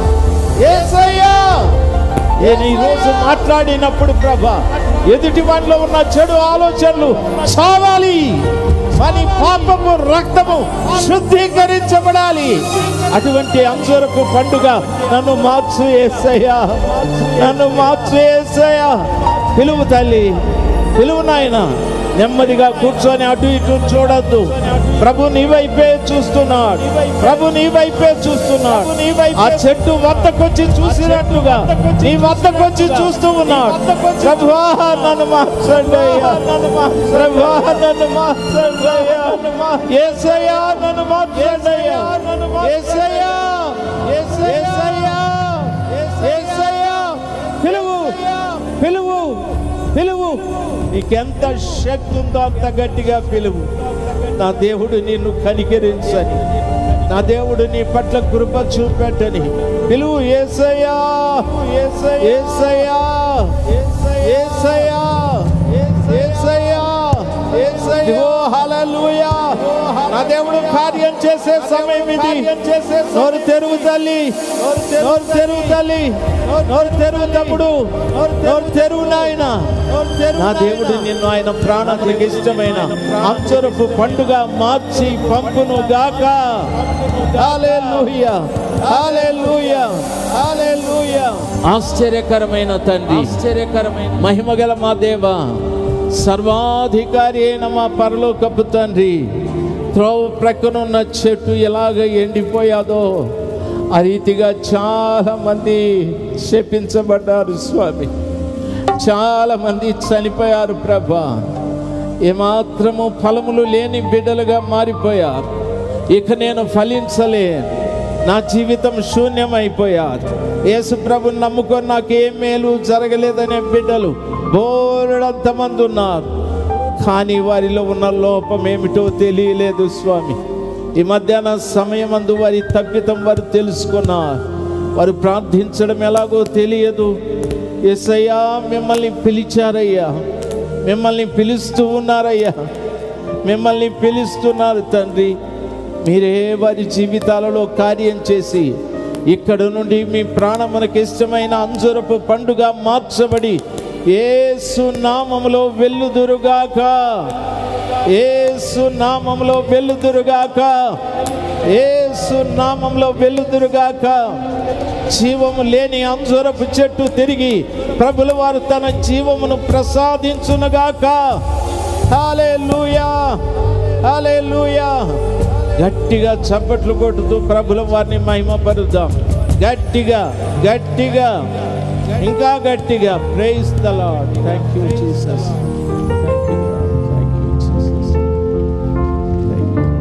ఏసయ్యా నేను ఈరోజు మాట్లాడినప్పుడు ప్రభా ఎదుటి వాటిలో ఉన్న చెడు ఆలోచనలు చావాలి అని పాపము రక్తము శుద్ధీకరించబడాలి అటువంటి అంజూరపు పండుగ నన్ను మార్చు ఏసయ్యా నన్ను మార్చు ఏసయ్యా పిలువు తల్లి పిలువు నాయన నెమ్మదిగా కూర్చొని అటు ఇటు చూడొద్దు ప్రభు నీ వైపే చూస్తున్నాడు ప్రభు నీ వైపే చూస్తున్నాడు ఆ చెట్టు వద్దకొచ్చి చూసినట్లుగా నీ వద్దకొచ్చి చూస్తూ ఉన్నాడు ప్రభువా నన్ను మార్చండి అయ్యా ప్రభువా నన్ను మార్చండి అయ్యా యేసయ్యా నన్ను మార్చండి అయ్యా యేసయ్యా యేసయ్యా యేసయ్యా పిలువు పిలువు పిలువు నీకెంత శక్తి ఉందో అంత గట్టిగా పిలువు నా దేవుడు నిన్ను కనికరించని నా దేవుడు నీ పట్ల కృప చూపెట్టని పిలువు ఏసయ్యా ఏసయ్యా ఏసయ్యా ఏసయ్యా ఇదిగో హల్లెలూయా నా దేవుడు కార్యం చేసే సమయం ఇది నోరు తెరువు తల్లి నోరు తెరువు తల్లి నోరు తెరువు తమ్ముడు నోరు తెరువు నాయన నా దేవుడు నిన్ను ఆయన ప్రాణానికి ఇష్టమైన అంచరపు పండుగ మార్చి పంపును గాక హల్లెలూయా హల్లెలూయా హల్లెలూయా ఆశ్చర్యకరమైన తండ్రి ఆశ్చర్యకరమైన మహిమగల మా దేవా సర్వాధికారి అయిన మా పరలోకపు తండ్రి త్రోవ ప్రక్కనున్న చెట్టు ఎలాగ ఎండిపోయాదో ఆ రీతిగా చాలా మంది శపించబడ్డారు స్వామి చాలా మంది చనిపోయారు ప్రభా ఏమాత్రము ఫలములు లేని బిడ్డలుగా మారిపోయారు ఇక నేను ఫలించలేను నా జీవితం శూన్యమైపోయారు యేసు ప్రభు నమ్ముకొని నాకు ఏ మేలు జరగలేదనే బిడ్డలు బోరడంత మంది ఉన్నారు కానీ వారిలో ఉన్న లోపం ఏమిటో తెలియలేదు స్వామి ఈ మధ్యాహ్న సమయమందు వారి తప్పితం వారు తెలుసుకున్నారు వారు ప్రార్థించడం ఎలాగో తెలియదు ఎస్ఐయా మిమ్మల్ని పిలిచారయ్యా మిమ్మల్ని పిలుస్తూ ఉన్నారయ్యా మిమ్మల్ని పిలుస్తున్నారు తండ్రి మీరే వారి జీవితాలలో కార్యం చేసి ఇక్కడ నుండి మీ ప్రాణమునకు ఇష్టమైన అంజురపు పండుగ మార్చబడి ఏసు నామములో వెల్లుదురుగాక ఏసు నామములో వెల్లుదురుగాక యేసు నామంలో వెలుదురుగాక జీవము లేని అంజురపు చెట్టు తిరిగి ప్రభుల వారు తన జీవమును ప్రసాదించునుగాక హల్లెలూయా హల్లెలూయా గట్టిగా చప్పట్లు కొట్టుతూ ప్రభుల వారిని మహిమపరుద్దాం గట్టిగా గట్టిగా ఇంకా గట్టిగా praise the Lord thank you Jesus thank you thank you Jesus thank you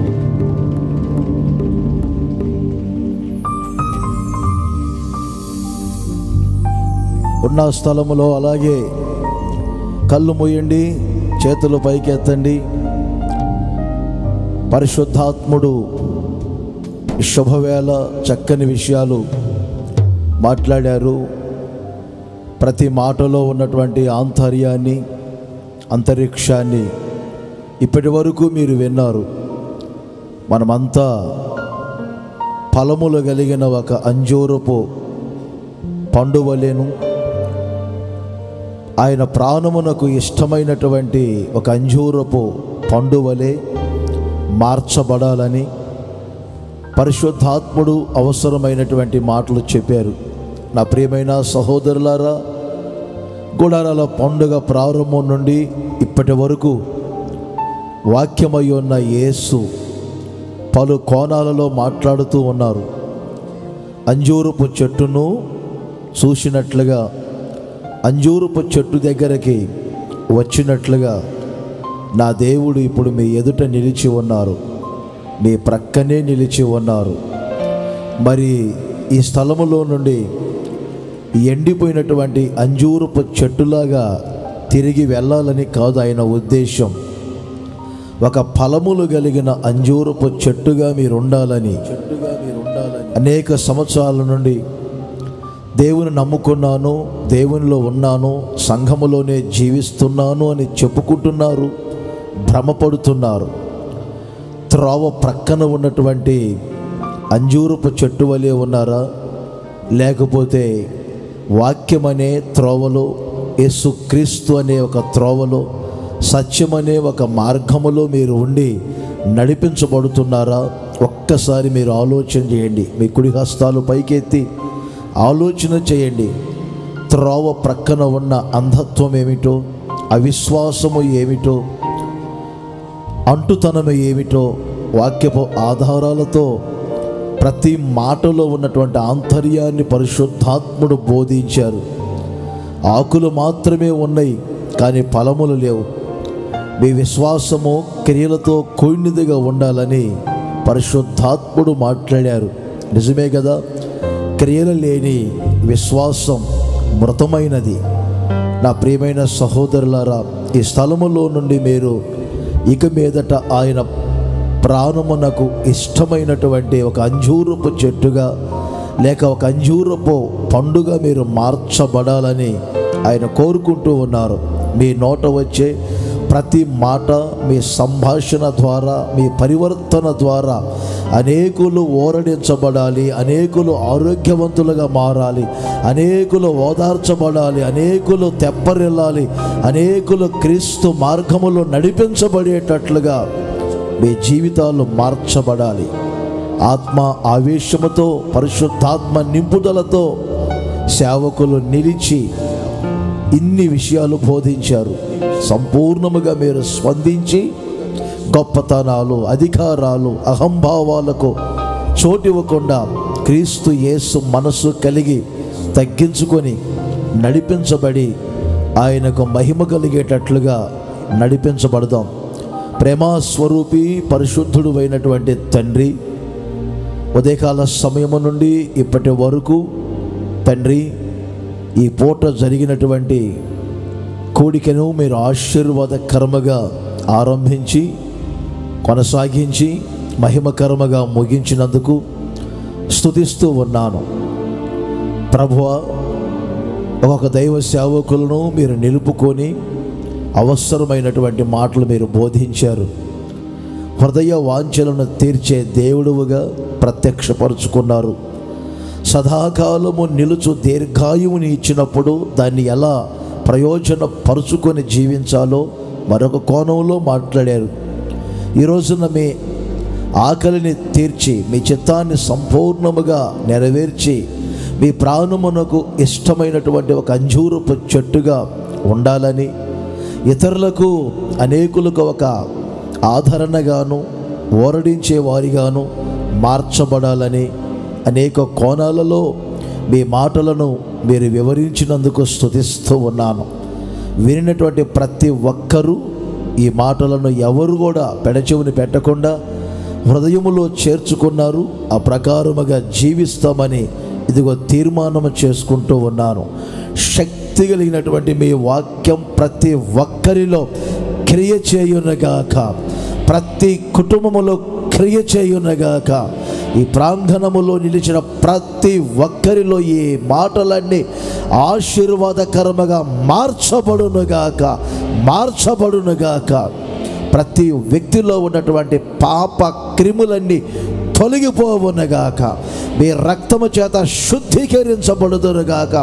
ఉన్న స్థలములో అలాగే కళ్ళు మూయండి చేతులు పైకెత్తండి పరిశుద్ధాత్ముడు ఈ శుభవేళ చక్కని విషయాలు మాట్లాడారు ప్రతి మాటలో ఉన్నటువంటి ఆంతర్యాన్ని అంతరిక్షాన్ని ఇప్పటి వరకు మీరు విన్నారు మనమంతా ఫలములు కలిగిన ఒక అంజూరపు పండువలేను ఆయన ప్రాణమునకు ఇష్టమైనటువంటి ఒక అంజూరపు పండువలే మార్చబడాలని పరిశుద్ధాత్ముడు అవసరమైనటువంటి మాటలు చెప్పారు నా ప్రియమైన సహోదరులారా గుడారాల పండుగ ప్రారంభం నుండి ఇప్పటి వరకు వాక్యమై ఉన్న యేసు పలు కోణాలలో మాట్లాడుతూ ఉన్నారు అంజూరపు చెట్టును చూసినట్లుగా అంజూరపు చెట్టు దగ్గరికి వచ్చినట్లుగా నా దేవుడు ఇప్పుడు మీ ఎదుట నిలిచి ఉన్నారు మీ ప్రక్కనే నిలిచి ఉన్నారు మరి ఈ స్థలములో నుండి ఎండిపోయినటువంటి అంజూరపు చెట్టులాగా తిరిగి వెళ్ళాలని కాదు ఆయన ఉద్దేశం ఒక ఫలములు కలిగిన అంజూరపు చెట్టుగా మీరు ఉండాలని చెట్టుగా మీరు ఉండాలని అనేక సంవత్సరాల నుండి దేవుని నమ్ముకున్నాను దేవునిలో ఉన్నాను సంఘములోనే జీవిస్తున్నాను అని చెప్పుకుంటున్నారు భ్రమపడుతున్నారు త్రోవ ప్రక్కన ఉన్నటువంటి అంజూరపు చెట్టు వలె ఉన్నారా లేకపోతే వాక్యం అనే త్రోవలో యేసుక్రీస్తు అనే ఒక త్రోవలో సత్యం అనే ఒక మార్గములో మీరు ఉండి నడిపించబడుతున్నారా ఒక్కసారి మీరు ఆలోచన చేయండి మీ కుడి హస్తాలు పైకెత్తి ఆలోచన చేయండి త్రోవ ప్రక్కన ఉన్న అంధత్వం ఏమిటో అవిశ్వాసము ఏమిటో అంటుతనము ఏమిటో వాక్యపు ఆధారాలతో ప్రతి మాటలో ఉన్నటువంటి ఆంతర్యాన్ని పరిశుద్ధాత్ముడు బోధించారు ఆకులు మాత్రమే ఉన్నాయి కానీ ఫలములు లేవు మీ విశ్వాసము క్రియలతో కూడినదిగా ఉండాలని పరిశుద్ధాత్ముడు మాట్లాడారు నిజమే కదా క్రియలు లేని విశ్వాసం మృతమైనది నా ప్రియమైన సహోదరులారా ఈ స్థలములో నుండి మీరు ఇక మీదట ఆయన ప్రాణమునకు ఇష్టమైనటువంటి ఒక అంజూరపు చెట్టుగా లేక ఒక అంజూరపు పండుగ మీరు మార్చబడాలని ఆయన కోరుకుంటూ ఉన్నారు మీ నోట వచ్చే ప్రతి మాట మీ సంభాషణ ద్వారా మీ పరివర్తన ద్వారా అనేకులు ఓరడించబడాలి అనేకులు ఆరోగ్యవంతులుగా మారాలి అనేకులు ఓదార్చబడాలి అనేకులు తెప్పరిల్లాలి అనేకులు క్రీస్తు మార్గములో నడిపించబడేటట్లుగా మీ జీవితాలు మార్చబడాలి ఆత్మ ఆవేశముతో పరిశుద్ధాత్మ నింపుదలతో సేవకులు నిలిచి ఇన్ని విషయాలు బోధించారు సంపూర్ణముగా మీరు స్పందించి గొప్పతనాలు అధికారాలు అహంభావాలకు చోటివ్వకుండా క్రీస్తు యేసు మనసు కలిగి తగ్గించుకొని నడిపించబడి ఆయనకు మహిమ కలిగేటట్లుగా నడిపించబడదాం ప్రేమాస్వరూపి పరిశుద్ధుడు అయినటువంటి తండ్రి ఉదయకాల సమయము నుండి ఇప్పటి వరకు తండ్రి ఈ పూట జరిగినటువంటి కోడికను మీరు ఆశీర్వాదకరముగా ఆరంభించి కొనసాగించి మహిమకరముగా ముగించినందుకు స్తుతిస్తూ ఉన్నాను ప్రభువ ఒక్కొక్క దైవ సేవకులను మీరు నిలుపుకొని అవసరమైనటువంటి మాటలు మీరు బోధించారు హృదయ వాంఛలను తీర్చే దేవుడువుగా ప్రత్యక్షపరుచుకున్నారు సదాకాలము నిలుచు దీర్ఘాయువుని ఇచ్చినప్పుడు దాన్ని ఎలా ప్రయోజన పరుచుకొని జీవించాలో మరొక కోణంలో మాట్లాడారు ఈ రోజున మీ ఆకలిని తీర్చి మీ చిత్తాన్ని సంపూర్ణముగా నెరవేర్చి మీ ప్రాణమునకు ఇష్టమైనటువంటి ఒక అంజూరపు చెట్టుగా ఉండాలని ఇతరులకు అనేకులకు ఒక ఆదరణగాను ఓరడించే వారిగాను మార్చబడాలని అనేక కోణాలలో మీ మాటలను మీరు వివరించినందుకు స్తుతిస్తూ ఉన్నాను వినినటువంటి ప్రతి ఒక్కరూ ఈ మాటలను ఎవరు కూడా పెడచెవిని పెట్టకుండా హృదయములో చేర్చుకున్నారు ఆ ప్రకారముగా జీవిస్తామని ఇదిగో తీర్మానం చేసుకుంటూ ఉన్నాను శక్తి కలిగినటువంటి మీ వాక్యం ప్రతి ఒక్కరిలో క్రియ చేయునగాక ప్రతి కుటుంబములో క్రియ చేయునగాక ఈ ప్రాంగణములో నిలిచిన ప్రతి ఒక్కరిలో ఈ మాటలన్నీ ఆశీర్వాదకరముగా మార్చబడునుగాక మార్చబడునుగాక ప్రతి వ్యక్తిలో ఉన్నటువంటి పాప క్రిములన్నీ తొలగిపోవునగాక మీ రక్తము చేత శుద్ధీకరించబడుదురుగాక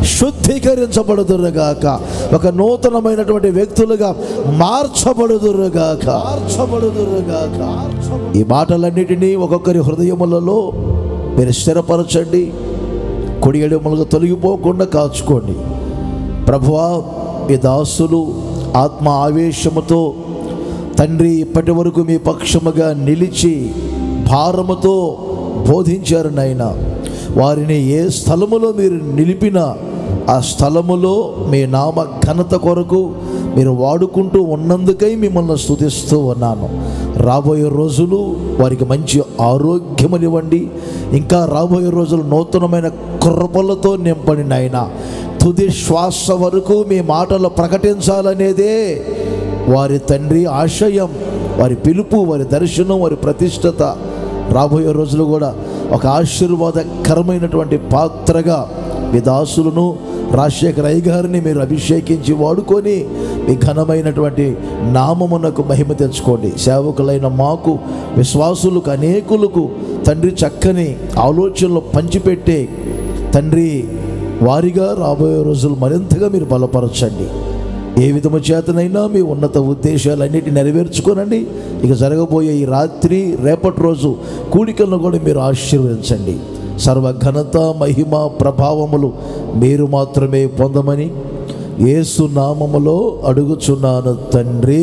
శుద్ధీకరించబడుదురుగాక ఒక నూతనమైనటువంటి వ్యక్తులుగా మార్చబడుదురుగాక మార్చబడుదురుగాక ఈ మాటలన్నిటినీ ఒక్కొక్కరి హృదయములలో మీరు స్థిరపరచండి కుడి ఎడములుగా తొలగిపోకుండా కాచుకోండి ప్రభువా మీ దాసులు ఆత్మ ఆవేశముతో తండ్రి ఇప్పటి వరకు మీ పక్షముగా నిలిచి భారముతో బోధించారు నాయన వారిని ఏ స్థలములో మీరు నిలిపినా ఆ స్థలములో మీ నామ ఘనత కొరకు మీరు వాడుకుంటూ ఉన్నందుకై మిమ్మల్ని స్తుతిస్తూ ఉన్నాను రాబోయే రోజులు వారికి మంచి ఆరోగ్యమునివ్వండి ఇంకా రాబోయే రోజులు నూతనమైన కృపలతో నింపండి నాయన తుది శ్వాస వరకు మీ మాటలు ప్రకటించాలనేదే వారి తండ్రి ఆశయం వారి పిలుపు వారి దర్శనం వారి ప్రతిష్టత రాబోయే రోజులు కూడా ఒక ఆశీర్వాదకరమైనటువంటి పాత్రగా మీ దాసులను రాజశేఖర అయ్య గారిని మీరు అభిషేకించి వాడుకొని మీ ఘనమైనటువంటి నామమునకు మహిమ తెచ్చుకోండి సేవకులైన మాకు విశ్వాసులకు అనేకులకు తండ్రి చక్కని ఆలోచనలు పంచిపెట్టే తండ్రి వారిగా రాబోయే రోజులు మరింతగా మీరు బలపరచండి ఏ విధము చేతనైనా మీ ఉన్నత ఉద్దేశాలన్నిటి నెరవేర్చుకోనండి ఇక జరగబోయే ఈ రాత్రి రేపటి రోజు కూడికలను కూడా మీరు ఆశీర్వదించండి సర్వ ఘనత మహిమ ప్రభావములు మీరు మాత్రమే పొందమని యేసు నామములో అడుగుచున్నాను తండ్రి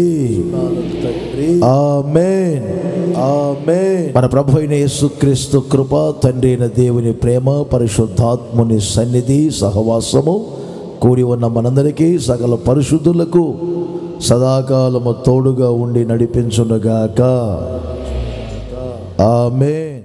ఆమేన్ ఆమేన్ మన ప్రభు అయిన యేసుక్రీస్తు కృప తండ్రి అయిన దేవుని ప్రేమ పరిశుద్ధాత్ముని సన్నిధి సహవాసము కూడి ఉన్న మనందరికీ సకల పరిశుద్ధులకు సదాకాలము తోడుగా ఉండి నడిపించునుగాక ఆమేన్